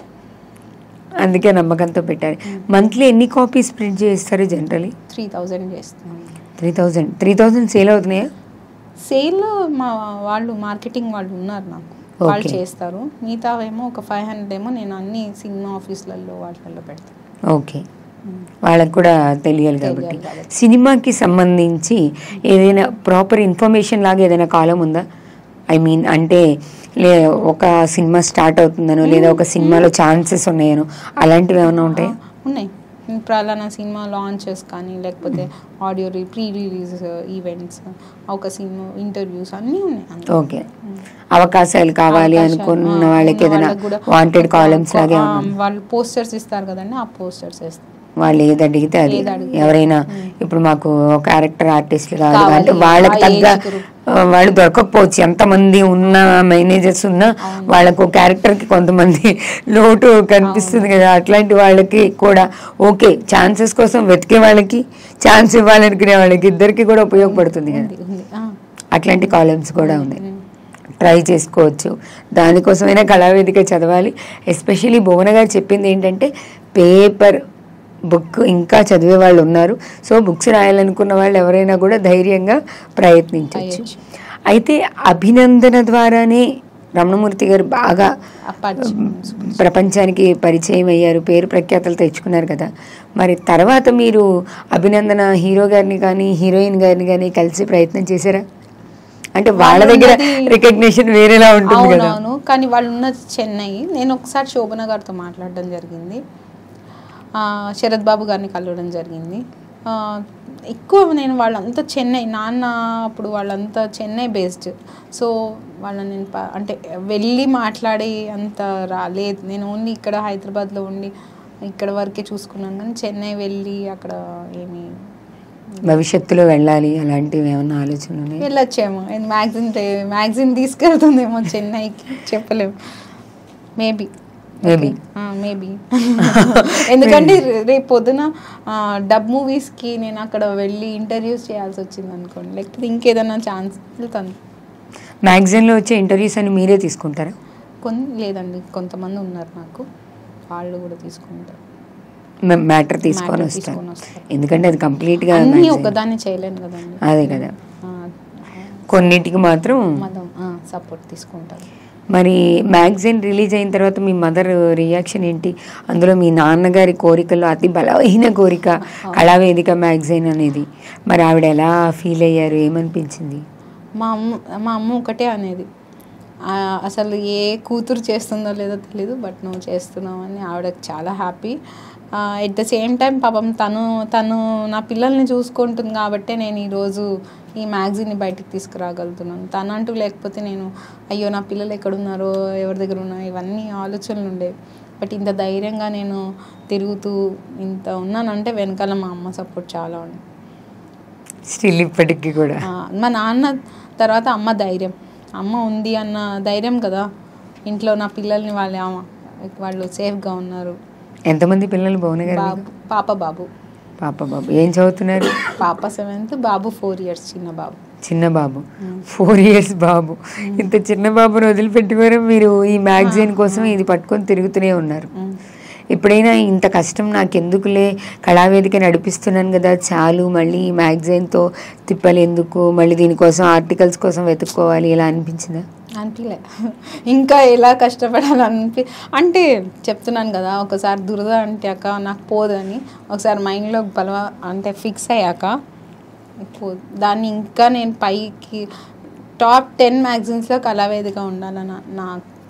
అందుకే నమ్మకంతో పెట్టారు మంత్లీ ఎన్ని కాపీస్ ప్రింట్ చేస్తారు జనరలీ త్రీ థౌజండ్ చేస్తున్నాను three thousand three thousand sale అవుతున్నాయా సేల్ మా వాళ్ళు మార్కెటింగ్ వాళ్ళు ఉన్నారు నాకు వాళ్ళు Okay. చేస్తారు మిగతావేమో ఒక ఫైవ్ హండ్రెడ్ ఏమో నేను అన్ని సినిమా ఆఫీసులలో వాటిలలో పెడతాను ఓకే వాళ్ళకు కూడా తెలియాలి కాబట్టి తెలియాలి కాబట్టి. సినిమాకి సంబంధించి ఏదైనా ప్రాపర్ ఇన్ఫర్మేషన్ లాగా ఏదైనా కాలం ఉందా ఐ మీన్ అంటే లే ఒక సినిమా స్టార్ట్ అవుతుందనో లేదా ఒక సినిమాలో ఛాన్సెస్ ఉన్నాయనో అలాంటివి ఏమైనా ఉంటాయి ఆ, ఉన్నాయి ఇప్పుడు అలానా సినిమా లాంచెస్ కానీ లేకపోతే ఆడియో ప్రీ రిలీజ్ ఈవెంట్స్ ఒక సినిమా ఇంటర్వ్యూస్ అన్నీ ఉన్నాయి అందులో. ఓకే అవకాశాలు కావాలి అవకాశాలు, అనుకున్న ఆ, వాళ్ళకి ఉన్న ఏదైనా వాళ్ళకి కూడా వాంటెడ్ ఒక- కాలమ్స్ ఒక- లాగే ఆ, ఏమన్నా? వాళ్ళు పోస్టర్స్ ఇస్తారు కదండి ఆ పోస్టర్స్ వేస్తాం వాళ్ళు ఏది అడిగితే అది ఏది అడిగితే. ఎవరైనా ఇప్పుడు మాకు క్యారెక్టర్ ఆర్టిస్టులు కావాలి కావాలి. అంటే వాళ్ళకి ఆ తగ్గ ఏజ్ గ్రూప్. ఆ, వాళ్ళు దొరకకపోవచ్చు ఎంతమంది ఉన్న మేనేజర్స్ ఉన్నా వాళ్ళకు క్యారెక్టర్ కి కొంతమంది లోటు కనిపిస్తుంది కదా అట్లాంటి వాళ్ళకి కూడా ఓకే ఛాన్సెస్ కోసం వెతికే వాళ్ళకి ఛాన్స్ ఇవ్వాలనుకునే వాళ్ళకి ఇద్దరికి కూడా ఉపయోగపడుతుంది కదా ఉంది ఉంది ఆ. అట్లాంటి కాలమ్స్ కూడా ఉన్నాయి ట్రై చేసుకోవచ్చు దానికోసమైనా కళావేదిక చదవాలి ఎస్పెషలీ భువన గారు చెప్పింది ఏంటంటే పేపర్ బుక్ ఇంకా చదివే వాళ్ళు ఉన్నారు సో బుక్స్ రాయాలనుకున్న వాళ్ళు ఎవరైనా కూడా ధైర్యంగా ప్రయత్నించవచ్చు చేయొచ్చు. అయితే అభినందన ద్వారానే రమణమూర్తి గారు బాగా అప్పటి ప్రపంచానికి పరిచయం అయ్యారు పేరు ప్రఖ్యాతలు తెచ్చుకున్నారు కదా మరి తర్వాత మీరు అభినందన హీరో గారిని కానీ హీరోయిన్ గారిని కానీ కలిసి ప్రయత్నం చేశారా అంటే వాళ్ళ దగ్గర ఉన్నది- రికగ్నిషన్ వేరేలా ఉంటుంది కదా అవునవును కానీ వాళ్ళు ఉన్నది చెన్నై నేను ఒకసారి శోభన గారితో మాట్లాడడం జరిగింది ఆ, శరత్ బాబు గారిని కలవడం జరిగింది ఆ, ఎక్కువ నేను వాళ్ళంతా చెన్నై నాన్న అప్పుడు వాళ్ళంతా చెన్నై బేస్డ్ సో వాళ్ళని నేను ప- అంటే వెళ్ళి మాట్లాడి అంత రాలేదు నేను ఓన్లీ ఇక్కడ హైదరాబాద్లో ఉండి ఇక్కడ వరకే చూసుకున్నాను కానీ చెన్నై వెళ్ళి అక్కడ ఏమి భవిష్యత్తులో వెళ్ళాలి అలాంటివి ఏమన్నా ఆలోచనలు ఉన్నాయి వెళ్ళొచ్చేమో మ్యాగజిన్ మ్యాగజిన్ తీసుకెళ్తుందేమో చెన్నైకి చెప్పలేము మేబీ Maybe. మేబీ ఎందుకంటే రే- రేపు పొద్దున ఆ, డబ్ మూవీస్కి నేను అక్కడ వెళ్ళి ఇంటర్వ్యూస్ చేయాల్సి వచ్చింది అనుకోండి లేకపోతే ఇంకేదైనా ఛాన్స్ వెళ్తాను మ్యాగజైన్లో వచ్చే ఇంటర్వ్యూస్ అని మీరే తీసుకుంటారా కొన్ని లేదండి కొంతమంది ఉన్నారు నాకు వాళ్ళు కూడా తీసుకుంటారు మ్యాటర్ తీసుకొని Matter వస్తారు తీసుకొని వస్తారు. ఎందుకంటే అది కంప్లీట్గా అన్నీ ఒకదాన్ని చేయలేను కదండి అదే కదా ఆ, కొన్నిటికి మాత్రం మదం సపోర్ట్ తీసుకుంటారు మరి మ్యాగజైన్ రిలీజ్ అయిన తర్వాత మీ మదర్ రియాక్షన్ ఏంటి అందులో మీ నాన్నగారి కోరికల్లో అతి బలమైన కోరిక కళావేదిక మ్యాగజైన్ అనేది మరి ఆవిడ ఎలా ఫీల్ అయ్యారు ఏమనిపించింది మా అమ్మ మా అమ్మ ఒకటే అనేది ఆ, అసలు ఏ కూతురు చేస్తుందో లేదో తెలీదు బట్ నువ్వు చేస్తున్నావు అని ఆవిడకి చాలా happy at the same time పాపం తను తను నా పిల్లల్ని చూసుకుంటుంది కాబట్టే నేను ఈరోజు ఈ మ్యాగజైన్ని బయటికి తీసుకురాగలుగుతున్నాను తను అంటూ లేకపోతే నేను అయ్యో నా పిల్లలు ఎక్కడున్నారో ఎవరి దగ్గర ఉన్నారో ఇవన్నీ ఆలోచనలు ఉండేవి బట్ ఇంత ధైర్యంగా నేను తిరుగుతూ ఇంత ఉన్నానంటే వెనకాల మా అమ్మ సపోర్ట్ చాలా ఉంది స్టిల్ ఇప్పటికీ కూడా ఆ, మా నాన్న తర్వాత అమ్మ ధైర్యం అమ్మ ఉంది అన్న ధైర్యం కదా ఇంట్లో నా పిల్లల్ని వాళ్ళ అమ్మ వాళ్ళు సేఫ్గా ఉన్నారు ఎంతమంది పిల్లలు భువన గారు బాబు పాప బాబు పాప బాబు ఏం చదువుతున్నారు పాప సెవెంత్ బాబు ఫోర్ ఇయర్స్ చిన్న బాబు చిన్న బాబు ఫోర్ ఇయర్స్ బాబు ఇంత చిన్న బాబుని వదిలిపెట్టుకోవడం మీరు ఈ మ్యాగజైన్ కోసం ఇది పట్టుకొని తిరుగుతూనే ఉన్నారు ఉమ్. ఎప్పుడైనా ఇంత కష్టం నాకెందుకులే కళావేదిక నడిపిస్తున్నాను కదా చాలు మళ్ళీ ఈ మ్యాగజైన్తో తిప్పలు ఎందుకు మళ్ళీ దీనికోసం ఆర్టికల్స్ కోసం వెతుక్కోవాలి ఇలా అనిపించిందా అనిపించలే ఇంకా ఎలా కష్టపడాలనిపి అంటే చెప్తున్నాను కదా ఒకసారి దురద అంటే అక్క నాకు పోదని ఒకసారి మైండ్లో బలవ అంటే ఫిక్స్ అయ్యాక పోదు దాన్ని ఇంకా నేను పైకి టాప్ టెన్ మ్యాగజైన్స్లో కళావేదిక ఉండాలని నా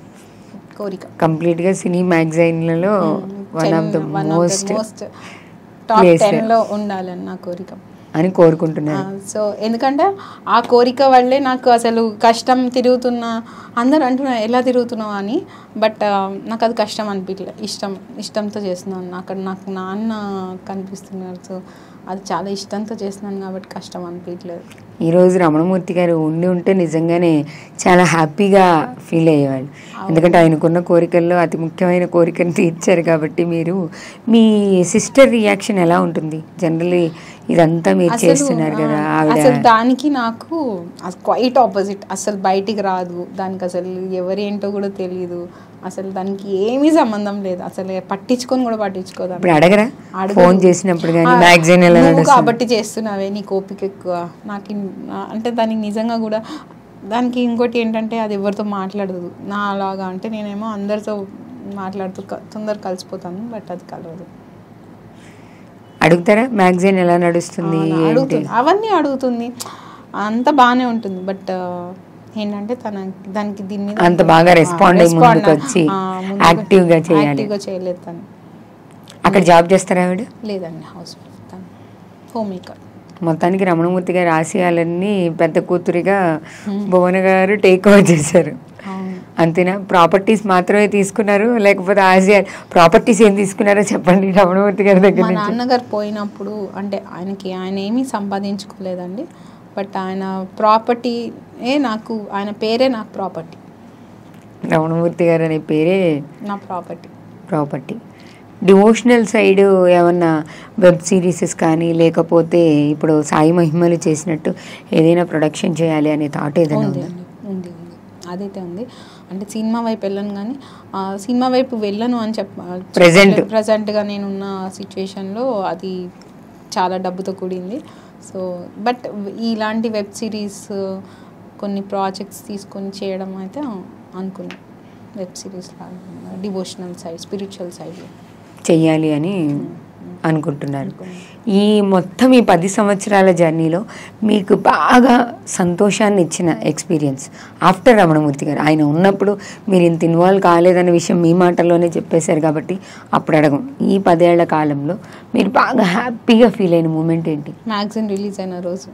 కోరిక కంప్లీట్గా సినీ మ్యాగజైన్లలో one of the most most top place. టెన్లో ఉండాలని నా కోరిక అని కోరుకుంటున్నారు సో ఎందుకంటే ఆ కోరిక వల్లే నాకు అసలు కష్టం తిరుగుతున్న అందరూ అంటున్నారు ఎలా తిరుగుతున్నావు అని బట్ నాకు అది కష్టం అనిపించలే ఇష్టం ఇష్టంతో చేస్తున్నాను అక్కడ నాకు నాన్న కనిపిస్తున్నారు సో అది చాలా ఇష్టంతో చేస్తున్నాను కాబట్టి కష్టం అనిపించలేదు ఈరోజు రమణమూర్తి గారు ఉండి ఉంటే నిజంగానే చాలా హ్యాపీగా ఫీల్ అయ్యేవాళ్ళు ఎందుకంటే ఆయనకున్న కోరికల్లో అతి ముఖ్యమైన కోరికను తీర్చారు కాబట్టి మీరు మీ సిస్టర్ రియాక్షన్ ఎలా ఉంటుంది జనరల్లీ ఇదంతా మీరు అసలు, చేస్తున్నారు కదా ఆ, ఆవిడ అసలు దానికి నాకు క్వైట్ ఆపోజిట్ అసలు బయటికి రాదు దానికి అసలు ఎవరేంటో కూడా తెలియదు అసలు దానికి ఏమీ సంబంధం లేదు అసలు పట్టించుకొని కూడా పట్టించుకోదు ఇప్పుడు అడగరా అడగదు. ఫోన్ చేసినప్పుడు కానీ ఆ, మ్యాగజైన్ ఎలా నువ్వు నడుస్తుంది? కాబట్టి చేస్తున్నావే నీకు ఓపిక ఎక్కువ నాకు ఇన్- నా- అంటే దానికి నిజంగా కూడా దానికి ఇంకోటి ఏంటంటే అది ఎవరితో మాట్లాడదు నా అలాగా అంటే నేనేమో అందరితో మాట్లాడుతూ క- తొందర కలిసిపోతాను బట్ అది కలవదు అడుగుతారా మ్యాగజైన్ ఎలా నడుస్తుంది అవును, ఏంటి అడుగుతుంది అవన్నీ అడుగుతుంది అంత బాగానే ఉంటుంది బట్ ఏంటంటే తన దానికి దీని మీద అంత బాగా respond అయ్యి respond ముందుకు వచ్చి ఆ, ముందుకు- active గా చేయాలి. active గా చేయలేదు తను అక్కడ జాబ్ చేస్తారా ఆవిడ లేదండి హౌస్ వైఫ్ తను హోమ్ మేకర్ మొత్తానికి రమణమూర్తి గారి ఆశయాలన్నీ పెద్ద కూతురిగా భువన గారు టేక్ ఓవర్ చేశారు అవును అంతేనా ప్రాపర్టీస్ మాత్రమే తీసుకున్నారు లేకపోతే ఆసియా ప్రాపర్టీస్ ఏం తీసుకున్నారో చెప్పండి రమణమూర్తి గారి దగ్గర మా నుంచి నాన్నగారు పోయినప్పుడు అంటే ఆయనకి ఆయన ఏమీ సంపాదించుకోలేదండి బట్ ఆయన ప్రాపర్టీ ఏ నాకు ఆయన పేరే నాకు ప్రాపర్టీ రమణమూర్తి గారు అనే పేరే నా ప్రాపర్టీ ప్రాపర్టీ డివోషనల్ సైడ్ ఏమన్నా వెబ్ సిరీసెస్ కానీ లేకపోతే ఇప్పుడు సాయి మహిమలు చేసినట్టు ఏదైనా ప్రొడక్షన్ చేయాలి అనే థాట్ ఏదైనా ఉంది ఉందా అండి ఉంది ఉంది అదైతే ఉంది అంటే సినిమా వైపు వెళ్ళను కానీ ఆ, సినిమా వైపు వెళ్ళను అని చెప్ప Present. ప్రజెంట్గా నేనున్న సిచ్యువేషన్లో అది చాలా డబ్బుతో కూడింది సో బట్ ఇలాంటి వెబ్ సిరీస్ కొన్ని ప్రాజెక్ట్స్ తీసుకొని చేయడం అయితే అనుకున్నాను వెబ్ సిరీస్ లాగా డివోషనల్ సైడ్ స్పిరిచువల్ సైడ్ చెయ్యాలి అని అనుకుంటున్నారు ఈ మొత్తం ఈ పది సంవత్సరాల జర్నీలో మీకు బాగా సంతోషాన్ని ఇచ్చిన ఎక్స్పీరియన్స్ ఆఫ్టర్ రమణమూర్తి గారు ఆయన ఉన్నప్పుడు మీరు ఇంత ఇన్వాల్వ్ కాలేదన్న విషయం మీ మాటల్లోనే చెప్పేశారు కాబట్టి అప్పుడు అడగం ఈ పదేళ్ల కాలంలో మీరు బాగా హ్యాపీగా ఫీల్ అయిన మూమెంట్ ఏంటి మ్యాగజిన్ రిలీజ్ అయిన రోజు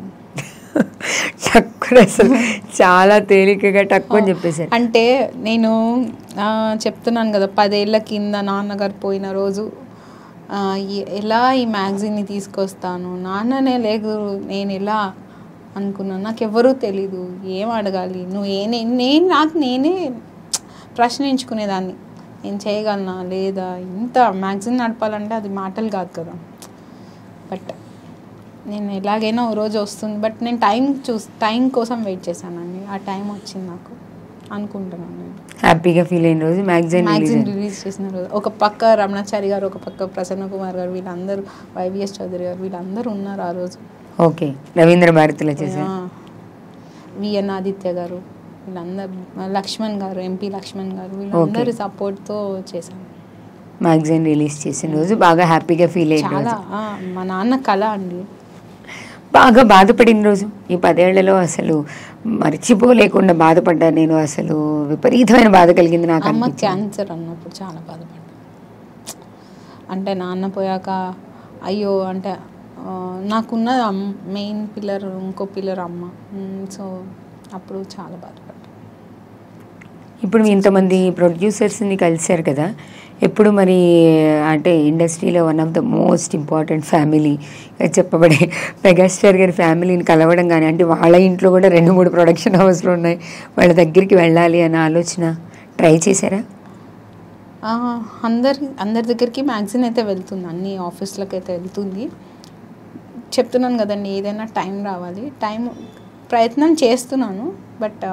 టక్కున అసలు చాలా తేలికగా టక్కు అని చెప్పేశారు అంటే నేను ఆ, చెప్తున్నాను కదా పదేళ్ల కింద నాన్నగారు పోయిన రోజు ఆ, ఎ- ఎలా ఈ మ్యాగజైన్ని తీసుకొస్తాను నాన్ననే లేదు నేను ఎలా అనుకున్నాను నాకు ఎవరూ తెలీదు ఏం అడగాలి నువ్వు ఏ నే- నేను నాకు నేనే ప్రశ్నించుకునేదాన్ని నేను చేయగలనా లేదా ఇంత మ్యాగజైన్ నడపాలంటే అది మాటలు కాదు కదా బట్ నేను ఎలాగైనా ఓ రోజు వస్తుంది బట్ నేను టైం చూస్ టైం కోసం వెయిట్ చేశానండి ఆ టైం వచ్చింది నాకు అనుకుంటున్నాను నేను హ్యాపీగా ఫీల్ అయిన రోజు మ్యాగజైన్ మ్యాగజైన్ రిలీజ్ చేసిన రోజు ఒక పక్క రమణాచారి గారు ఒక పక్క ప్రసన్న కుమార్ గారు వీళ్ళందరూ వైవిఎస్ చౌదరి గారు వీళ్ళందరూ ఉన్నారు ఆ రోజు ఓకే రవీంద్ర భారతిలో చేశారు ఆ, విఎన్ ఆదిత్య గారు వీళ్ళందరూ లక్ష్మణ్ గారు ఎంపీ లక్ష్మణ్ గారు వీళ్ళందరి సపోర్ట్తో చేశాను మ్యాగజైన్ రిలీజ్ చేసిన రోజు బాగా హ్యాపీగా ఫీల్ అయిన చాలా రోజు ఆ, మా నాన్న కళ అండి బాగా బాధపడిన రోజు ఈ పదేళ్లలో అసలు మర్చిపోలేకుండా బాధపడ్డాను నేను అసలు విపరీతమైన బాధ కలిగింది నాకు అమ్మ అనిపించింది క్యాన్సర్ అన్నప్పుడు చాలా బాధపడ్డా అంటే నాన్న పోయాక అయ్యో అంటే ఆ, నాకున్న మెయిన్ పిల్లర్ ఇంకో పిల్లర్ అమ్మ మ్, సో అప్పుడు చాలా బాధపడ్డా ఇప్పుడు మీ ఇంతమంది ప్రొడ్యూసర్స్ని కలిశారు కదా ఎప్పుడు మరి అంటే ఇండస్ట్రీలో one of the most important family చెప్పబడే మెగాస్టార్ గారి ఫ్యామిలీని కలవడం కానీ అంటే వాళ్ళ ఇంట్లో కూడా రెండు మూడు ప్రొడక్షన్ హౌస్లు ఉన్నాయి వాళ్ళ దగ్గరికి వెళ్ళాలి అన్న ఆలోచన ట్రై చేశారా ఆ, అందరి అందరి దగ్గరికి మ్యాగజిన్ అయితే వెళ్తుంది అన్ని ఆఫీస్లకు అయితే వెళ్తుంది చెప్తున్నాను కదండి ఏదైనా టైం రావాలి టైం ప్రయత్నం చేస్తున్నాను బట్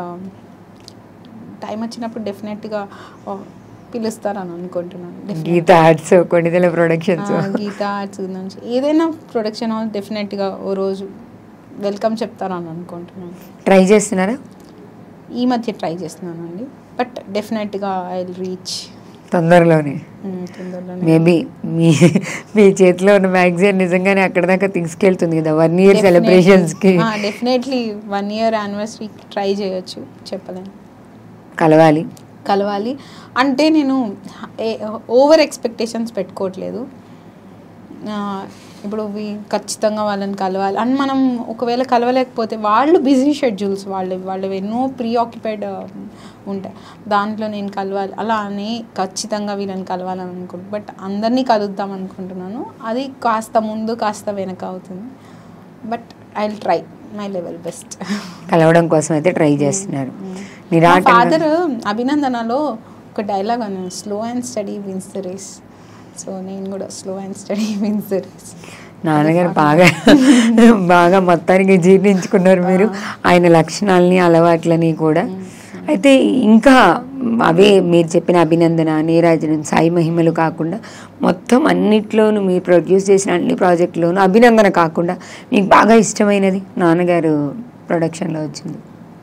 టైం వచ్చినప్పుడు డెఫినెట్గా పిలుస్తారని అనుకుంటున్నాను Definitely. గీత ఆర్ట్స్ కొన్నిదల ప్రొడక్షన్స్ ఆ, గీత ఆర్ట్స్ నుంచి ఏదైనా ప్రొడక్షన్ హౌస్ డెఫినెట్గా ఓ రోజు వెల్కమ్ చెప్తారని అనుకుంటున్నాను ట్రై చేస్తున్నారా ఈ మధ్య ట్రై చేస్తున్నానండి బట్ డెఫినెట్గా ఐ విల్ రీచ్ తొందరలోనే తొందరలోనే మేబీ మీ మీ చేతిలో ఉన్న మ్యాగజైన్ నిజంగానే అక్కడ దాకా తీసుకెళ్తుంది కదా వన్ ఇయర్ సెలబ్రేషన్స్ కి definitely one year anniversary try చేయొచ్చు చెప్పలేను కలవాలి కలవాలి అంటే నేను ఓవర్ ఎక్స్పెక్టేషన్స్ పెట్టుకోవట్లేదు ఆ, ఇప్పుడు వీ- ఖచ్చితంగా వాళ్ళని కలవాలి అని మనం ఒకవేళ కలవలేకపోతే వాళ్ళు బిజీ షెడ్యూల్స్ వాళ్ళు వాళ్ళు ఎన్నో ప్రీ ఆక్యుపైడ్ ఉంటాయి దాంట్లో నేను కలవాలి అలా అని ఖచ్చితంగా వీళ్ళని కలవాలని అనుకుంటున్నాను బట్ అందరినీ కలుద్దాం అనుకుంటున్నాను అది కాస్త ముందు కాస్త వెనక అవుతుంది but I will try my level best కలవడం కోసం అయితే ట్రై చేస్తున్నారు నిరాట ఫాదర్ అభినందనలో ఒక డైలాగ్ అన్నాను slow and steady wins the race సో నేను కూడా slow and steady wins the race నాన్నగారు బాగా బాగా మొత్తానికి జీర్ణించుకున్నారు మీరు ఆయన లక్షణాలని అలవాట్లని కూడా అయితే ఇంకా అవే మీరు చెప్పిన అభినందన నీరాజనం సాయి మహిమలు కాకుండా మొత్తం అన్నిట్లోనూ మీరు ప్రొడ్యూస్ చేసిన అన్ని ప్రాజెక్టులోనూ అభినందన కాకుండా మీకు బాగా ఇష్టమైనది నాన్నగారు ప్రొడక్షన్లో వచ్చింది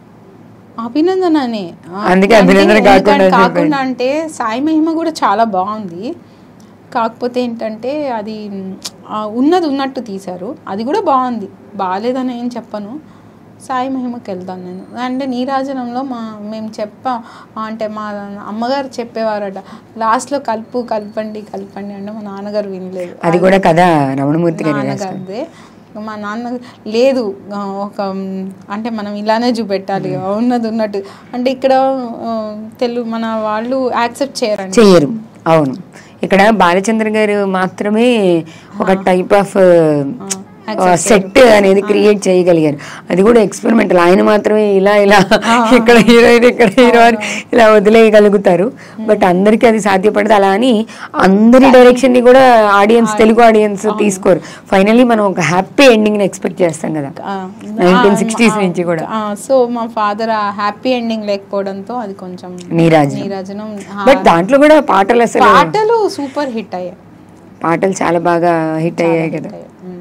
అభినందననే ఆ, అందుకే అంటే అభినందన ఎందుకంటే కాకుండా అని కాకుండా అంటే సాయి మహిమ కూడా చాలా బాగుంది కాకపోతే ఏంటంటే అది ఆ, ఉన్నది ఉన్నట్టు తీశారు అది కూడా బాగుంది బాగాలేదని ఏం చెప్పను సాయి మహిమకి వెళ్తాను నేను అంటే నీరాజనంలో మా మేము చెప్పాం అంటే మా అమ్మగారు చెప్పేవారట లాస్ట్లో కలుపు కలపండి కలపండి అంటే మా నాన్నగారు వినలేదు అది కూడా కదా రమణమూర్తి గారి రాశారు. నాన్నగారిదే మా నాన్న లేదు ఆ, ఒక మ్, అంటే మనం ఇలానే చూపెట్టాలి ఉన్నది ఉన్నట్టు అంటే ఇక్కడ ఆ, తెలుగు మన వాళ్ళు యాక్సెప్ట్ చేయరండి చెయ్యరు అవును ఇక్కడ బాలచంద్ర గారు మాత్రమే ఒక టైప్ ఆఫ్ సెట్ అనేది క్రియేట్ చేయగలిగారు అది కూడా ఎక్స్పెరిమెంటల్ ఆయన మాత్రమే ఇలా ఇలా ఇక్కడ హీరోయిన్ ఇక్కడ హీరో అని ఇలా వదిలేయగలుగుతారు బట్ అందరికీ అది సాధ్యపడదు అలా అని అందరి డైరెక్షన్ ని కూడా ఆడియన్స్ తెలుగు ఆడియన్స్ తీసుకోరు ఫైనలీ మనం ఒక హ్యాపీ ఎండింగ్ ని ఎక్స్పెక్ట్ చేస్తాం కదా నైన్టీన్ సిక్స్టీస్ నుంచి కూడా సో మా ఫాదర్ ఆ హ్యాపీ ఎండింగ్ లేకపోవడంతో అది కొంచెం నీరాజనం నీరాజనం ఆ, బట్ దాంట్లో కూడా పాటలు అసలు పాటలు సూపర్ హిట్ అయ్యాయి పాటలు చాలా బాగా హిట్ అయ్యాయి కదా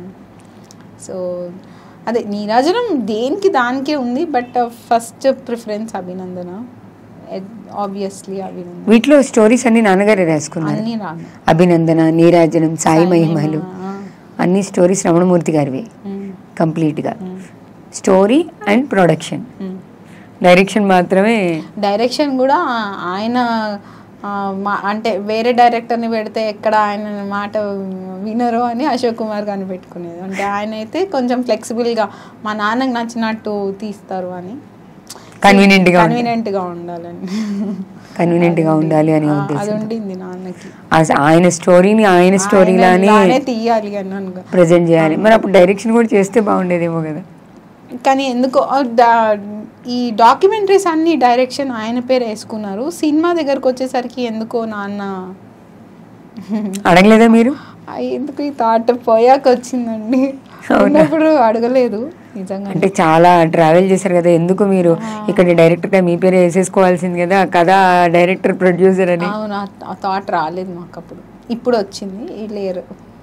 సో అదే నీరాజనం దేనికి దానికే ఉంది but first preference Abhinandana obviously Abhinandana వీటిలో స్టోరీస్ అన్ని నాన్నగారే రాసుకున్నారు అన్నీ రాను అభినందన నీరాజనం సాయి మహిమలు ఆ, అన్ని స్టోరీస్ రమణమూర్తి గారివి ఉమ్, కంప్లీట్గా story and production um. Direction మాత్రమే డైరెక్షన్ కూడా ఆయన ఆ, మా- అంటే వేరే డైరెక్టర్ని పెడితే ఎక్కడ ఆయన మాట వినరు అని అశోక్ కుమార్ గారిని పెట్టుకునేది అంటే ఆయన అయితే కొంచెం ఫ్లెక్సిబుల్గా మా నాన్నకి నచ్చినట్టు తీస్తారు అని కన్వీనియంట్ గా కన్వీనియంట్ గా ఉండాలని కన్వీనియంట్ గా ఉండాలి అని ఆ, ఉద్దేశం అది ఉండింది నాన్నకి ఆ- ఆయన స్టోరీని ఆయన స్టోరీలానే ఆయనలానే తీయాలి అని అనుకో ప్రజెంట్ చేయాలి మరి అప్పుడు డైరెక్షన్ కూడా చేస్తే బాగుండేదేమో కదా కానీ ఎందుకో ఆ డా- ఈ డాక్యుమెంటరీస్ అన్ని డైరెక్షన్ ఆయన పేరు వేసుకున్నారు సినిమా దగ్గరకు వచ్చేసరికి ఎందుకో నాన్న అడగలేదా మీరు ఆ, ఎందుకు ఈ థాట్ పోయాక వచ్చిందండి ఉన్నప్పుడు అడగలేదు నిజంగా అంటే చాలా ట్రావెల్ చేశారు కదా ఎందుకు మీరు ఇక్కడ డైరెక్టర్ గా మీ పేరు వేసేసుకోవాల్సింది కదా కదా డైరెక్టర్ ప్రొడ్యూసర్ అని అవును ఆ- ఆ థాట్ రాలేదు మాకు అప్పుడు ఇప్పుడు వచ్చింది ఈ లేరు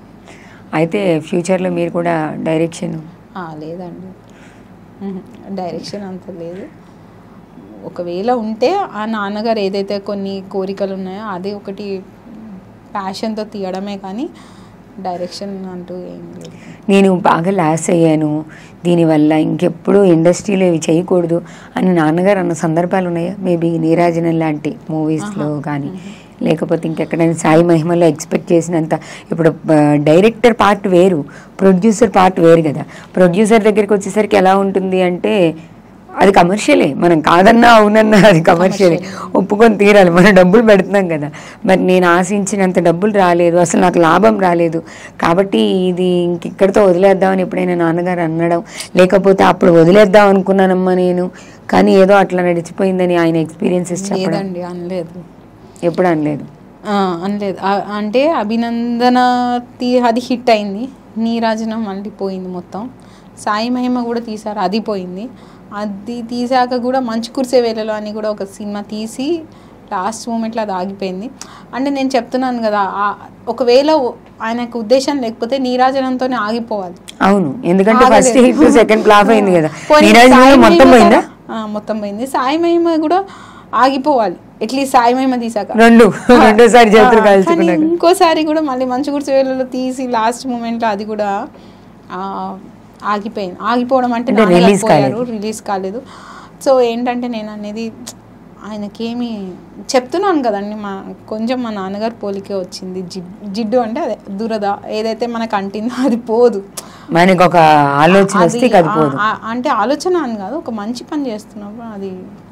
అయితే ఫ్యూచర్లో మీరు కూడా డైరెక్షన్ ఆ, లేదండి మ్మ్. డైరెక్షన్ అంత లేదు ఒకవేళ ఉంటే ఆ నాన్నగారు ఏదైతే కొన్ని కోరికలు ఉన్నాయో అది ఒకటి ప్యాషన్తో తీయడమే కానీ డైరెక్షన్ అంటూ ఏం లేదు నేను బాగా లాస్ అయ్యాను దీనివల్ల ఇంకెప్పుడు ఇండస్ట్రీలో ఇవి చేయకూడదు అని నాన్నగారు అన్న సందర్భాలు ఉన్నాయా మేబీ నీరాజనం లాంటి మూవీస్లో కానీ లేకపోతే ఇంకెక్కడైనా సాయి మహిమలో ఎక్స్పెక్ట్ చేసినంత ఇప్పుడు డైరెక్టర్ పార్ట్ వేరు ప్రొడ్యూసర్ పార్ట్ వేరు కదా ప్రొడ్యూసర్ దగ్గరికి వచ్చేసరికి ఎలా ఉంటుంది అంటే అది కమర్షియలే మనం కాదన్నా అవునన్నా అది కమర్షియలే ఒప్పుకొని తీరాలి మనం డబ్బులు పెడుతున్నాం కదా మరి నేను ఆశించినంత డబ్బులు రాలేదు అసలు నాకు లాభం రాలేదు కాబట్టి ఇది ఇంక ఇక్కడితో వదిలేద్దామని ఎప్పుడైనా నాన్నగారు అనడం లేకపోతే అప్పుడు వదిలేద్దాం అనుకున్నానమ్మా నేను కానీ ఏదో అట్లా నడిచిపోయిందని ఆయన ఎక్స్పీరియన్సెస్ చెప్పడం లేదండి అనలేదు ఎప్పుడు అనలేదు ఆ, అనలేదు ఆ- అంటే అభినందన తీ అది హిట్ అయింది నీరాజనం మళ్ళీ పోయింది మొత్తం సాయి మహిమ కూడా తీశారు అది పోయింది అది తీసాక కూడా మంచు కురిసే వేళలో అని కూడా ఒక సినిమా తీసి లాస్ట్ మూమెంట్లో అది ఆగిపోయింది అంటే నేను చెప్తున్నాను కదా ఆ- ఒకవేళ ఆయనకు ఉద్దేశం లేకపోతే నీరాజనంతోనే ఆగిపోవాలి అవును ఎందుకంటే ఫస్ట్ ఆగలేదు. హిట్ సెకండ్ ఫ్లాప్ అయింది కదా పోనీ నీరాజనంలో సాయి మొత్తం మహిమ పోయిందా కూడా- ఆ, మొత్తం పోయింది సాయి మహిమ కూడా ఆగిపోవాలి అట్లీస్ట్ సాయి మహిమ తీసాక రెండు రెండోసారి చేతులు ఆ, కానీ కాల్చుకున్నాక ఇంకోసారి కూడా మళ్ళీ మంచి గుర్తు వేళలో తీసి లాస్ట్ మూమెంట్లో అది కూడా ఆ, ఆగిపోయింది ఆగిపోవడం అంటే అంటే నాన్నగారు release పోయారు రిలీజ్ కాలేదు సో ఏంటంటే నేను అనేది ఆయనకేమి చెప్తున్నాను కదండి మా కొంచెం మా నాన్నగారు పోలికే వచ్చింది జిడ్ జిడ్డు అంటే అదే దురద ఏదైతే మనకు అంటిందో అది పోదు మనకి ఒక ఆలోచన వస్తే అది, కదిపోదు ఆ- ఆ- అంటే ఆలోచన అని కాదు ఒక మంచి పని చేస్తున్నప్పుడు అది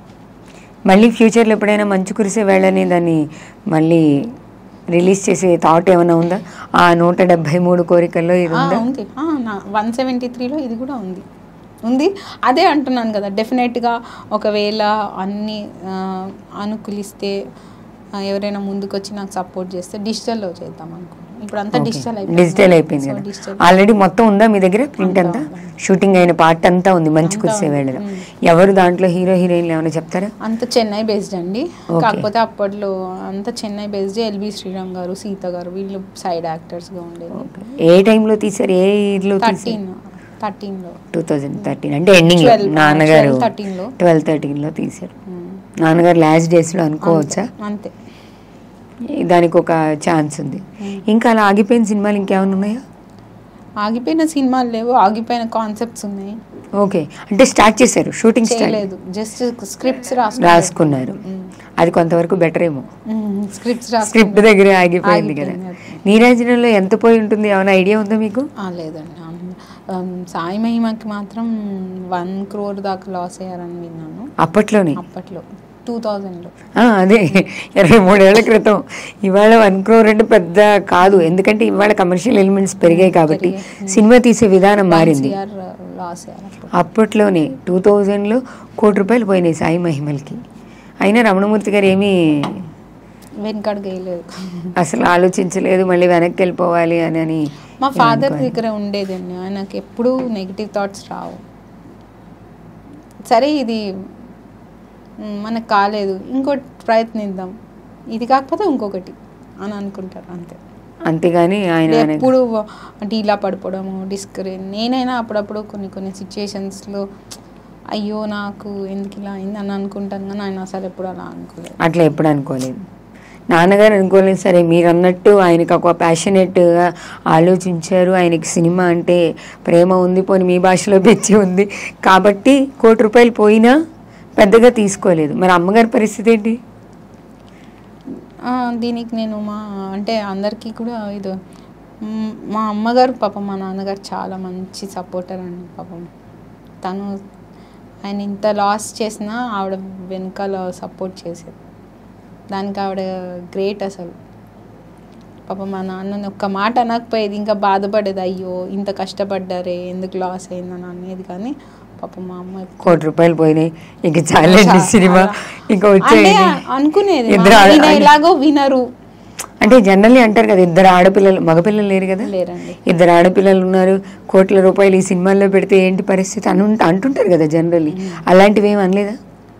మళ్ళీ ఫ్యూచర్లో ఎప్పుడైనా మంచు కురిసే వేళని దాన్ని మళ్ళీ రిలీజ్ చేసే థాట్ ఏమైనా ఉందా ఆ నూట డెబ్బై మూడు కోరికల్లో ఇది ఆ, ఉందా ఉంది వన్ సెవెంటీ త్రీలో ఇది కూడా ఉంది ఉంది అదే అంటున్నాను కదా డెఫినెట్గా ఒకవేళ అన్ని ఆ, అనుకూలిస్తే ఆ, ఎవరైనా ముందుకు వచ్చి నాకు సపోర్ట్ చేస్తే డిజిటల్లో చేద్దాం అనుకుంటున్నాను ఇప్పుడు అంతా డిజిటల్ డిజిటల్ అయిపోయింది సో కదా డిజిటల్ ఆల్రెడీ మొత్తం ఉందా మీ దగ్గర ప్రింట్ అంతా షూటింగ్ అయిన పార్ట్ అంతా ఉంది మంచు కురిసే వేళలో ఎవరు దాంట్లో హీరో హీరోయిన్లు ఏమైనా చెప్తారా అంత చెన్నై బేస్డ్ అండి Okay. కాకపోతే అప్పట్లో అంత చెన్నై బేస్డ్ ఎల్బి శ్రీరామ్ గారు సీత గారు వీళ్ళు సైడ్ యాక్టర్స్గా ఉండేది ఏ టైంలో తీసారు ఏ ఇయర్లో తీసారు థర్టీన్ థర్టీన్లో టూ థౌజండ్ థర్టీన్ అంటే ఎండింగ్ 12, నాన్నగారు 12, 13 లో. ట్వెల్వ్ థర్టీన్లో తీశారు నాన్నగారు లాస్ట్ డేస్లో అనుకోవచ్చా అంతే దానికి ఒక ఛాన్స్ ఉంది ఇంకా అలా ఆగిపోయిన సినిమాలు ఇంకేమైనా ఉన్నాయా ఆగిపోయిన సినిమాలు లేవు ఆగిపోయిన కాన్సెప్ట్స్ ఉన్నాయి ఓకే అంటే స్టార్ట్ చేశారు షూటింగ్ స్టార్ట్ చేయలేదు జస్ట్ స్క్రిప్ట్స్ రాసు రాసుకున్నారు అది కొంతవరకు బెటర్ ఏమో స్క్రిప్ట్స్ రాసు స్క్రిప్ట్ దగ్గరే ఆగిపోయింది కదా ఆగిపోయింది నీరాజనంలో ఎంత పోయి ఉంటుంది ఏమైనా ఐడియా ఉందా మీకు ఆ, లేదండి ఆ, ఆమ్, సాయి మహిమకి మాత్రం వన్ క్రోర్ దాకా లాస్ అయ్యారని విన్నాను అప్పట్లోనే అప్పట్లో టూ థౌజండ్లో ఆ, అదే ఇరవై మూడేళ్ల క్రితం ఇవాళ వన్ క్రోర్ అంటే పెద్ద కాదు ఎందుకంటే ఇవాళ కమర్షియల్ ఎలిమెంట్స్ పెరిగాయి కాబట్టి సినిమా తీసే విధానం మారింది సిఆర్ లాస్ అయ్యారు అప్పుడు. అప్పట్లోనే టూ థౌజండ్లో కోటి రూపాయలు పోయినాయి సాయి మహిమల్కి అయినా రమణమూర్తి గారు ఏమీ వెనకడుగు వేయలేదు అసలు ఆలోచించలేదు మళ్ళీ వెనక్కి వెళ్ళిపోవాలి అని అని మా ఫాదర్ దగ్గర ఉండేదండి ఆయనకి ఎప్పుడూ నెగిటివ్ థాట్స్ రావు సరే ఇది మ్, మనకు కాలేదు ఇంకోటి ప్రయత్నిద్దాం ఇది కాకపోతే ఇంకొకటి అని అనుకుంటారు అంతే అంతేగాని ఆయన వెనక్కి- ఎప్పుడు అంటే ఇలా పడిపోవడము డిస్కరేజ్ నేనైనా అప్పుడప్పుడు కొన్ని కొన్ని సిచ్యుయేషన్స్లో అయ్యో నాకు ఎందుకు ఇలా అయింది అని అనుకుంటాను కానీ ఆయన అసలు ఎప్పుడు అలా అనుకోలేదు అట్లా ఎప్పుడు అనుకోలేదు నాన్నగారు అనుకోలేదు సరే మీరు అన్నట్టు ఆయనకు ఒక ప్యాషనెట్గా ఆలోచించారు ఆయనకి సినిమా అంటే ప్రేమ ఉంది పోనీ మీ భాషలో పిచ్చి ఉంది కాబట్టి కోటి రూపాయలు పోయినా పెద్దగా తీసుకోలేదు మరి అమ్మగారి పరిస్థితి ఏంటి ఆ, దీనికి నేను మా అంటే అందరికీ కూడా ఇది మ్, మా అమ్మగారు పాపం మా నాన్నగారు చాలా మంచి సపోర్టర్ అండి పాపం తను ఆయన ఇంత లాస్ చేసినా ఆవిడ వెనకాల సపోర్ట్ చేసేది దానికి ఆవిడ గ్రేట్ అసలు పాపం మా నాన్నని ఒక్క మాట అనకపోయేది ఇంకా బాధపడేది అయ్యో ఇంత కష్టపడ్డారే ఎందుకు లాస్ అయిందని అనేది కానీ పాపం మా అమ్మ ఎప్పుడు- కోటి రూపాయలు పోయినాయి ఇక చాలండి చా- సినిమా అలా. ఇంకా అంటే వచ్చేది అనుకునేది ఇద్దరు ఆడ- ఈయన ఎలాగో వినరు అంటే జనరల్లీ అంటారు కదా ఇద్దరు ఆడపిల్లలు మగపిల్లలు లేరు కదా లేరండి ఇద్దరు ఆడపిల్లలు ఉన్నారు కోట్ల రూపాయలు ఈ సినిమాల్లో పెడితే ఏంటి పరిస్థితి అను అంటుంటారు కదా జనరల్లీ అలాంటివి ఏమి అనలేదా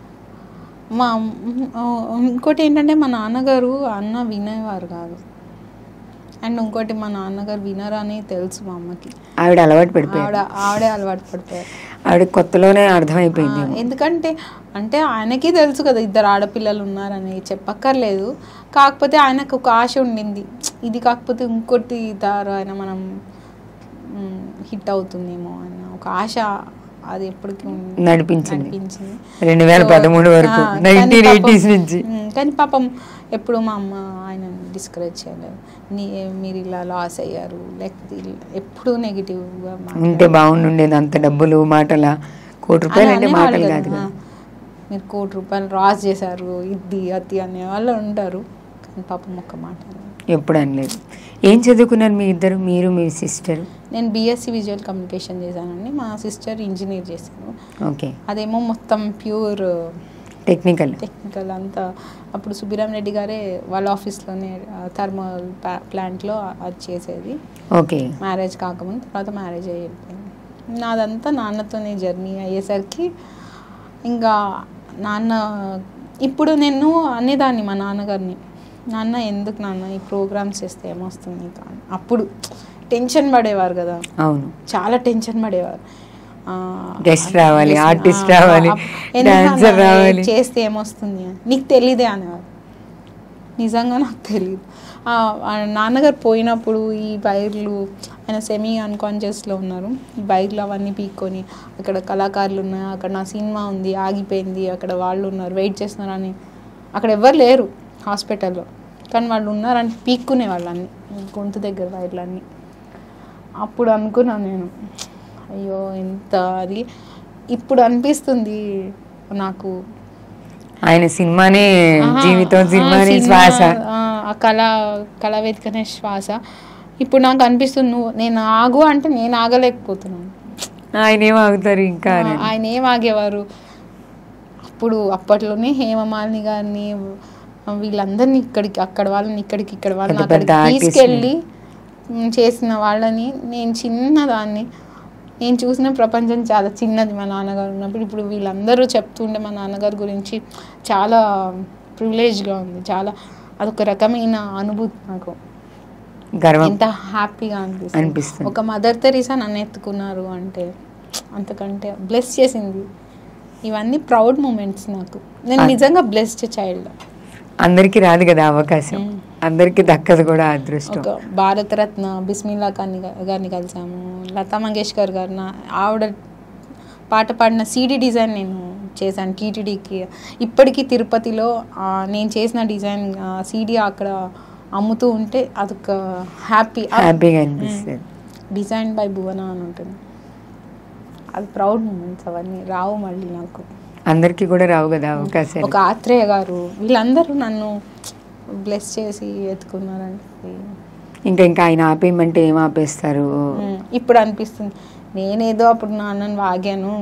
మా అమ్- ఆ, ఇంకోటి ఏంటంటే మా నాన్నగారు అన్న వినేవారు కాదు అండ్ ఇంకోటి మా నాన్నగారు వినరు అని తెలుసు మా అమ్మకి ఆవిడ అలవాటు పడిపోయారు ఆవిడ ఆవిడే అలవాటు పడిపోయారు ఆవిడ కొత్తలోనే అర్థమైపోయింది ఆ, ఎందుకంటే అంటే ఆయనకి తెలుసు కదా ఇద్దరు ఆడపిల్లలు ఉన్నారని చెప్పక్కర్లేదు కాకపోతే ఆయనకు ఒక ఆశ ఉండింది ఇది కాకపోతే ఇంకోటి దారా ఆయన మనం హిట్ అవుతుందేమో అన్న ఒక ఆశ అది ఎప్పటికీ ఉంది. నడిపించింది నడిపించింది రెండు వేల సో, పదమూడు వరకు ఆ, కానీ నైన్టీన్ పాపం- ఎయిటీస్ నుంచి ఉమ్, కానీ పాపం ఎప్పుడు మా అమ్మ ఆయన డిస్కరేజ్ చేయలేదు నీ మీరు ఇలా లాస్ అయ్యారు లేకపోతే ఇలా- ఎప్పుడూ నెగిటివ్గా ఉంటే బాగుండేది అంత డబ్బులు మాటల కోటి రూపాయలు అంటే మాటలు కాదు కదా మీరు కోటి రూపాయలు రాస్ చేశారు ఇది అది అనే వాళ్ళు ఉంటారు కానీ పాపం ఒక్క మాట అనలేదు. ఎప్పుడు అనలేదు ఏం చదువుకున్నారు మీ ఇద్దరు మీరు మీ సిస్టర్ నేను బీఎస్సీ విజువల్ కమ్యూనికేషన్ చేశానండి మా సిస్టర్ ఇంజనీర్ చేశాను ఓకే అదేమో మొత్తం ప్యూర్ టెక్నికల్ టెక్నికల్ అంతా అప్పుడు సుబ్బిరామ్ రెడ్డి గారే వాళ్ళ ఆఫీస్లోనే థర్మల్ ప్లాంట్లో అది చేసేది ఓకే మ్యారేజ్ కాకముందు తర్వాత మ్యారేజ్ అయిపోయింది నాదంతా నాన్నతోనే జర్నీ అయ్యేసరికి ఇంకా నాన్న ఇప్పుడు నేను అనేదాన్ని మా నాన్నగారిని నాన్న ఎందుకు నాన్న ఈ ప్రోగ్రామ్స్ చేస్తే ఏమొస్తుంది కానీ అప్పుడు టెన్షన్ పడేవారు కదా అవును చాలా టెన్షన్ పడేవారు ఆ, Guest రావాలి, guest- artist ఆ, రావాలి, ఆ, ఎందుకు dancer నాన్న రావాలి. చేస్తే ఏమొస్తుంది అని నీకు తెలీదే అనేవారు నిజంగా నాకు తెలియదు ఆ, ఆ నాన్నగారు పోయినప్పుడు ఈ వైర్లు ఆయన సెమీ అన్కాన్షియస్లో ఉన్నారు ఈ వైర్లు అవన్నీ పీక్కొని అక్కడ కళాకారులు ఉన్నారు అక్కడ నా సినిమా ఉంది ఆగిపోయింది అక్కడ వాళ్ళు ఉన్నారు వెయిట్ చేస్తున్నారు అని అక్కడ ఎవరు లేరు హాస్పిటల్లో కానీ వాళ్ళు ఉన్నారని పీక్కునే వాళ్ళన్ని గొంతు దగ్గర వైర్లన్నీ అప్పుడు అనుకున్నాను నేను అయ్యో ఎంత అది ఇప్పుడు అనిపిస్తుంది నాకు ఆయన సినిమానే ఆహా, జీవితం ఆ సినిమానే సినిమా, శ్వాస ఆ, ఆ కళ కళ వేదికనే శ్వాస ఇప్పుడు నాకు అనిపిస్తుంది నువ్వు నేను ఆగు అంటే నేను ఆగలేకపోతున్నాను ఆయన ఏం ఆగుతారు ఇంకా అని. ఆ, ఆయన ఏం ఆగేవారు అప్పుడు అప్పట్లోనే హేమమాలిని గారిని వీళ్ళందరినీ ఇక్కడికి అక్కడ వాళ్ళని ఇక్కడికి ఇక్కడ వాళ్ళని పెద్ద పెద్ద అక్కడికి artist ని. తీసుకెళ్ళి మ్, చేసిన వాళ్ళని నేను చిన్నదాన్ని నేను చూసిన ప్రపంచం చాలా చిన్నది మా నాన్నగారు ఉన్నప్పుడు ఇప్పుడు వీళ్ళందరూ చెప్తుండే మా నాన్నగారి గురించి చాలా ప్రివిలేజ్గా ఉంది చాలా అదొక రకమైన అనుభూతి నాకు గర్వం ఎంత హ్యాపీగా అనిపిస్తుంది అనిపిస్తుంది. ఒక మదర్ తెరీసా నన్ను ఎత్తుకున్నారు అంటే అంతకంటే బ్లెస్ చేసింది ఇవన్నీ ప్రౌడ్ మూమెంట్స్ నాకు నేను నిజంగా బ్లెస్డ్ చైల్డ్ అందరికి రాదు కదా అవకాశం మ్మ్. అందరికి దక్కదు కూడా ఆ అదృష్టం ఒక భారతరత్న బిస్మిల్లా ఖాన్ గారిని కలిసాము లతా మంగేష్కర్ గారిన ఆవిడ పాట పాడిన సీడీ డిజైన్ నేను చేశాను టీటీడీకి ఇప్పటికీ తిరుపతిలో ఆ, నేను చేసిన డిజైన్ సీడీ అక్కడ అమ్ముతూ ఉంటే అదొక హ్యాపీ హ్యాపీగా అనిపిస్తుంది డిజైన్ బై భువన అని ఉంటుంది అది ప్రౌడ్ మూమెంట్స్ అవన్నీ రావు మళ్ళీ నాకు అందరికీ కూడా రావు కదా అవకాశాలు ఒక ఆత్రేయ గారు వీళ్ళందరూ నన్ను బ్లెస్ చేసి ఎత్తుకున్నారంటే ఇంకా ఇంకా ఆయన ఆపేయమంటే ఏం ఆపేస్తారు ఉమ్, ఇప్పుడు అనిపిస్తుంది నేనేదో అప్పుడు నాన్నని వాగాను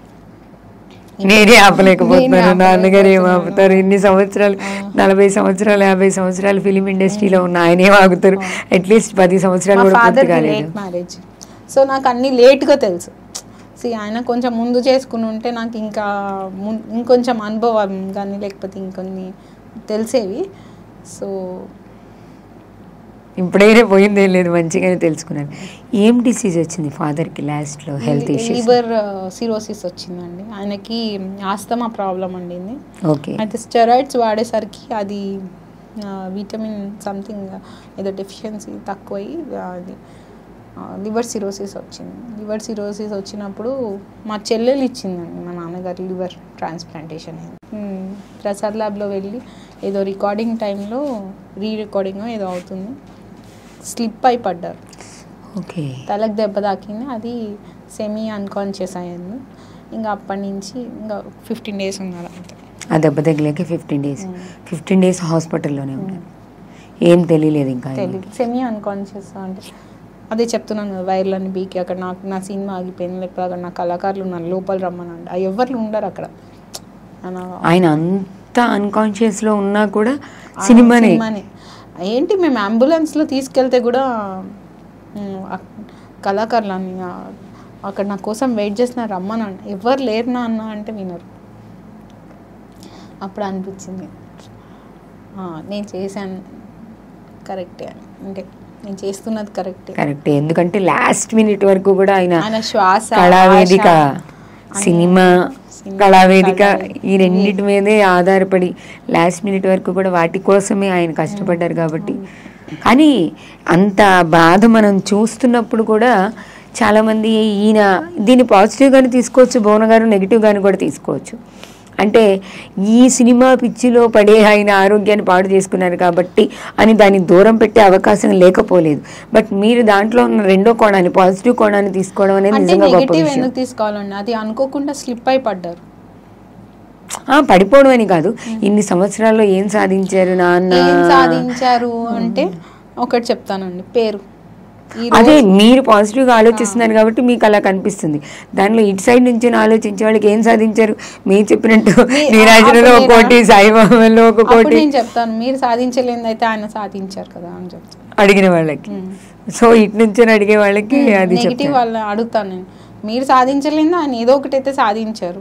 నేనే ఆపలేకపోతున్నాను నేనే నాన్నగారు ఏం ఆపలేకపోతున్నాను. ఆపుతారు ఇన్ని సంవత్సరాలు నలభై సంవత్సరాలు యాభై సంవత్సరాలు ఫిలిం ఇండస్ట్రీలో ఉన్న ఆయన ఏం ఆగుతారు అట్లీస్ట్ పది సంవత్సరాలు మా కూడా పూర్తి ఫాదర్ కాలేదు లేట్ మ్యారేజ్ సో నాకు అన్ని లేట్గా తెలుసు సి ఆయన కొంచెం ముందు చేసుకుని ఉంటే నాకు ఇంకా ముం- ఇంకొంచెం అనుభవం కానీ లేకపోతే ఇంకొన్ని తెలిసేవి సో ఇప్పుడైనా పోయిందేం లేదు మంచిగానే తెలుసుకున్నాను ఏం డిసీజ్ వచ్చింది ఫాదర్కి లాస్ట్లో హెల్త్ ఇష్యూస్ లివర్ సిరోసిస్ వచ్చిందండి ఆయనకి ఆస్తమా ప్రాబ్లం అండింది ఓకే అయితే స్టెరాయిడ్స్ వాడేసరికి అది విటమిన్ సంథింగ్ ఏదో డెఫిషియన్సీ తక్కువయ్యి అది లివర్ సిరోసిస్ వచ్చింది లివర్ సిరోసిస్ వచ్చినప్పుడు మా చెల్లెలు ఇచ్చిందండి మా నాన్నగారి లివర్ ట్రాన్స్ప్లాంటేషన్ ప్రసాద్ ల్యాబ్లో వెళ్ళి ఏదో రికార్డింగ్ టైంలో రీ రికార్డింగ్ ఏదో అవుతుంది స్లిప్ అయి పడ్డారు ఓకే తలకు దెబ్బ తాకింది అది సెమీ అన్కాన్షియస్ అయ్యింది ఇంకా అప్పటి నుంచి ఇంకా ఫిఫ్టీన్ డేస్ ఉన్నారు అంతే ఆ దెబ్బ తగిలేక ఫిఫ్టీన్ డేస్ ఫిఫ్టీన్ డేస్ హాస్పిటల్లోనే ఉన్నారు ఏం తెలియలేదు ఇంకా ఆయనకి. తెలియదు సెమీ అన్కాన్షియస్ అంటే అదే చెప్తున్నాను కదా వైర్లన్నీ బీకి అక్కడ నాకు నా సినిమా ఆగిపోయింది లేకపోతే అక్కడ నా కళాకారులు ఉన్నారు లోపల రమ్మనండి ఆ ఎవరు ఉండరు అక్కడ అన- ఆయన అంత అన్కాన్షియస్ లో ఉన్నా కూడా ఆ సినిమానే సినిమానే ఏంటి మేము అంబులెన్స్లో తీసుకెళ్తే కూడా ఉమ్, ఆ కళాకారులని ఆ, అక్కడ నా కోసం వెయిట్ చేసిన రమ్మనండి ఎవరు లేరు నా అన్న అంటే వినరు అప్పుడు అనిపించింది ఆ, నేను చేశాను కరెక్టే అని అంటే నేను చేస్తున్నది కరెక్టే కరెక్ట్ ఎందుకంటే లాస్ట్ మినిట్ వరకు కూడా ఆయన ఆయన శ్వాస కళావేదిక ఆశ, సినిమా సినిమా, కళావేదిక కళావేదిక. ఈ రెండింటి మీదే ఆధారపడి లాస్ట్ మినిట్ వరకు కూడా వాటి కోసమే ఆయన కష్టపడ్డారు కాబట్టి కానీ అంత బాధ మనం చూస్తున్నప్పుడు కూడా చాలా మంది ఈయన దీన్ని పాజిటివ్ గానే తీసుకోవచ్చు భువన గారు నెగిటివ్ గాని కూడా తీసుకోవచ్చు అంటే ఈ సినిమా పిచ్చిలో పడే ఆయన ఆరోగ్యాన్ని పాడు చేసుకున్నారు కాబట్టి అని దాన్ని దూరం పెట్టే అవకాశం లేకపోలేదు బట్ మీరు దాంట్లో ఉన్న రెండో కోణాన్ని పాజిటివ్ కోణాన్ని తీసుకోవడం అనేది అంటే నిజంగా గొప్ప నెగిటివ్ విషయం ఎందుకు తీసుకోవాలండి అది అనుకోకుండా స్లిప్ అయి పడ్డారు ఆ, పడిపోవడం అని కాదు ఇన్ని సంవత్సరాల్లో ఏం సాధించారు నాన్న ఏం సాధించారు అంటే ఒకటి చెప్తానండి పేరు ఈ అదే మీరు పాజిటివ్ గా ఆలోచిస్తున్నారు కాబట్టి మీకు అలా కనిపిస్తుంది దానిలో ఇటు సైడ్ నుంచి ఆలోచించే వాళ్ళకి ఏం సాధించారు మీరు చెప్పినట్టు మీ- నీరాజనలో ఒక అప్పుడు కోటి సాయిబాబాలో ఒక అప్పుడు కోటి నేను చెప్తాను మీరు సాధించలేనిది అయితే ఆయన సాధించారు కదా అని చెప్తాను అడిగిన వాళ్ళకి సో ఇటు నుంచి అడిగే వాళ్ళకి అది నెగిటివ్ చెప్తాను వాళ్ళని అడుగుతాను నేను మీరు సాధించలేనిది ఆయన ఏదో ఒకటి అయితే సాధించారు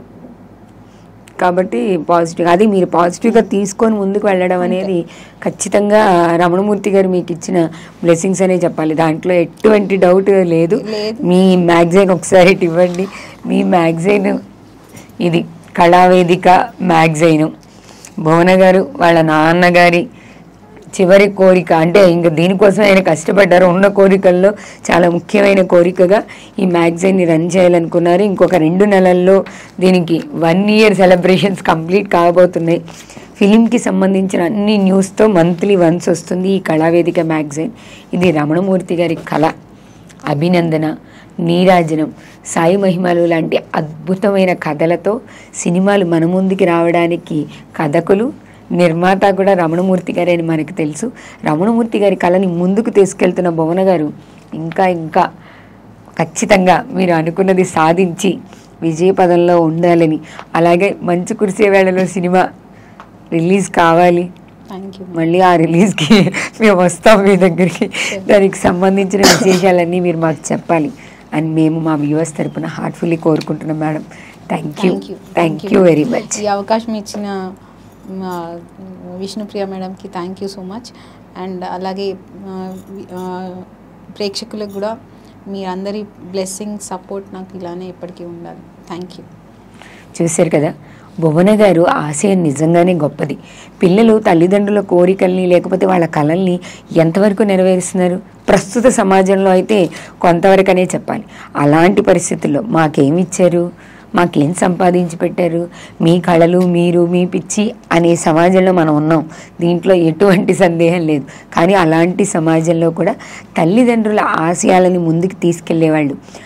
కాబట్టి పాజిటివ్ అది మీరు పాజిటివ్గా తీసుకొని ముందుకు వెళ్ళడం అనేది ఖచ్చితంగా రమణమూర్తి గారు మీకు ఇచ్చిన బ్లెస్సింగ్స్ అనే చెప్పాలి దాంట్లో ఎటువంటి డౌట్ లేదు లేదు. మీ మ్యాగజైన్ ఒకసారి ఇటు ఇవ్వండి మీ మ్యాగజైన్ ఇది కళావేదిక మ్యాగజైన్ భువన గారు వాళ్ళ నాన్నగారి చివరి కోరిక అంటే ఇంకా దీనికోసం ఆయన కష్టపడ్డారు ఉన్న కోరికల్లో చాలా ముఖ్యమైన కోరికగా ఈ మ్యాగజైన్ని రన్ చేయాలనుకున్నారు ఇంకొక రెండు నెలల్లో దీనికి వన్ ఇయర్ సెలబ్రేషన్స్ కంప్లీట్ కాబోతున్నాయి ఫిలింకి సంబంధించిన అన్ని న్యూస్తో మంత్లీ వన్స్ వస్తుంది ఈ కళావేదిక మ్యాగజైన్ ఇది రమణమూర్తి గారి కళ అభినందన నీరాజనం సాయి మహిమలు లాంటి అద్భుతమైన కథలతో సినిమాలు మన ముందుకి రావడానికి కథకులు నిర్మాత కూడా రమణమూర్తి గారే అని మనకు తెలుసు రమణమూర్తి గారి కళని ముందుకు తీసుకెళ్తున్న భువన గారు ఇంకా ఇంకా ఖచ్చితంగా మీరు అనుకున్నది సాధించి విజయపదంలో ఉండాలని అలాగే మంచు కురిసే వేళలో సినిమా రిలీజ్ కావాలి థ్యాంక్ యూ మళ్ళీ ఆ రిలీజ్కి మేము వస్తాం మీ దగ్గరికి దానికి సంబంధించిన విశేషాలన్నీ మీరు మాకు చెప్పాలి అని మేము మా వ్యూవర్స్ తరపున హార్ట్ఫుల్లీ కోరుకుంటున్నాం madam thank you thank you thank you very much ఈ అవకాశం ఇచ్చిన మా విష్ణుప్రియ మేడంకి thank you so much and అలాగే ఆ, వి- ఆ, ప్రేక్షకులకు కూడా మీ అందరి బ్లెస్సింగ్ సపోర్ట్ నాకు ఇలానే ఎప్పటికీ ఉండాలి థ్యాంక్ యూ చూశారు కదా భువన గారు ఆశయం నిజంగానే గొప్పది పిల్లలు తల్లిదండ్రుల కోరికల్ని లేకపోతే వాళ్ళ కళల్ని ఎంతవరకు నెరవేరుస్తున్నారు ప్రస్తుత సమాజంలో అయితే కొంతవరకనే చెప్పాలి అలాంటి పరిస్థితుల్లో మాకేమి ఇచ్చారు మాకేం సంపాదించి పెట్టారు మీ కళలు మీరు మీ పిచ్చి అనే సమాజంలో మనం ఉన్నాం దీంట్లో ఎటువంటి సందేహం లేదు కానీ అలాంటి సమాజంలో కూడా తల్లిదండ్రుల ఆశయాలని ముందుకు తీసుకెళ్లేవాళ్ళు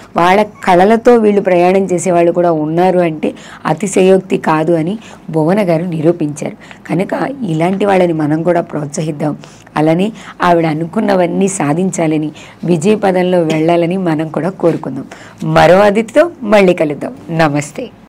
వాళ్ళ కళలతో వీళ్ళు ప్రయాణం చేసే వాళ్ళు కూడా ఉన్నారు అంటే అతిశయోక్తి కాదు అని భువన గారు నిరూపించారు కనుక ఇలాంటి వాళ్ళని మనం కూడా ప్రోత్సహిద్దాం అలానే ఆవిడ అనుకున్నవన్నీ సాధించాలని విజయ పదంలో వెళ్ళాలని మనం కూడా కోరుకుందాం మరో అతిథితో మళ్ళీ కలుద్దాం నమస్తే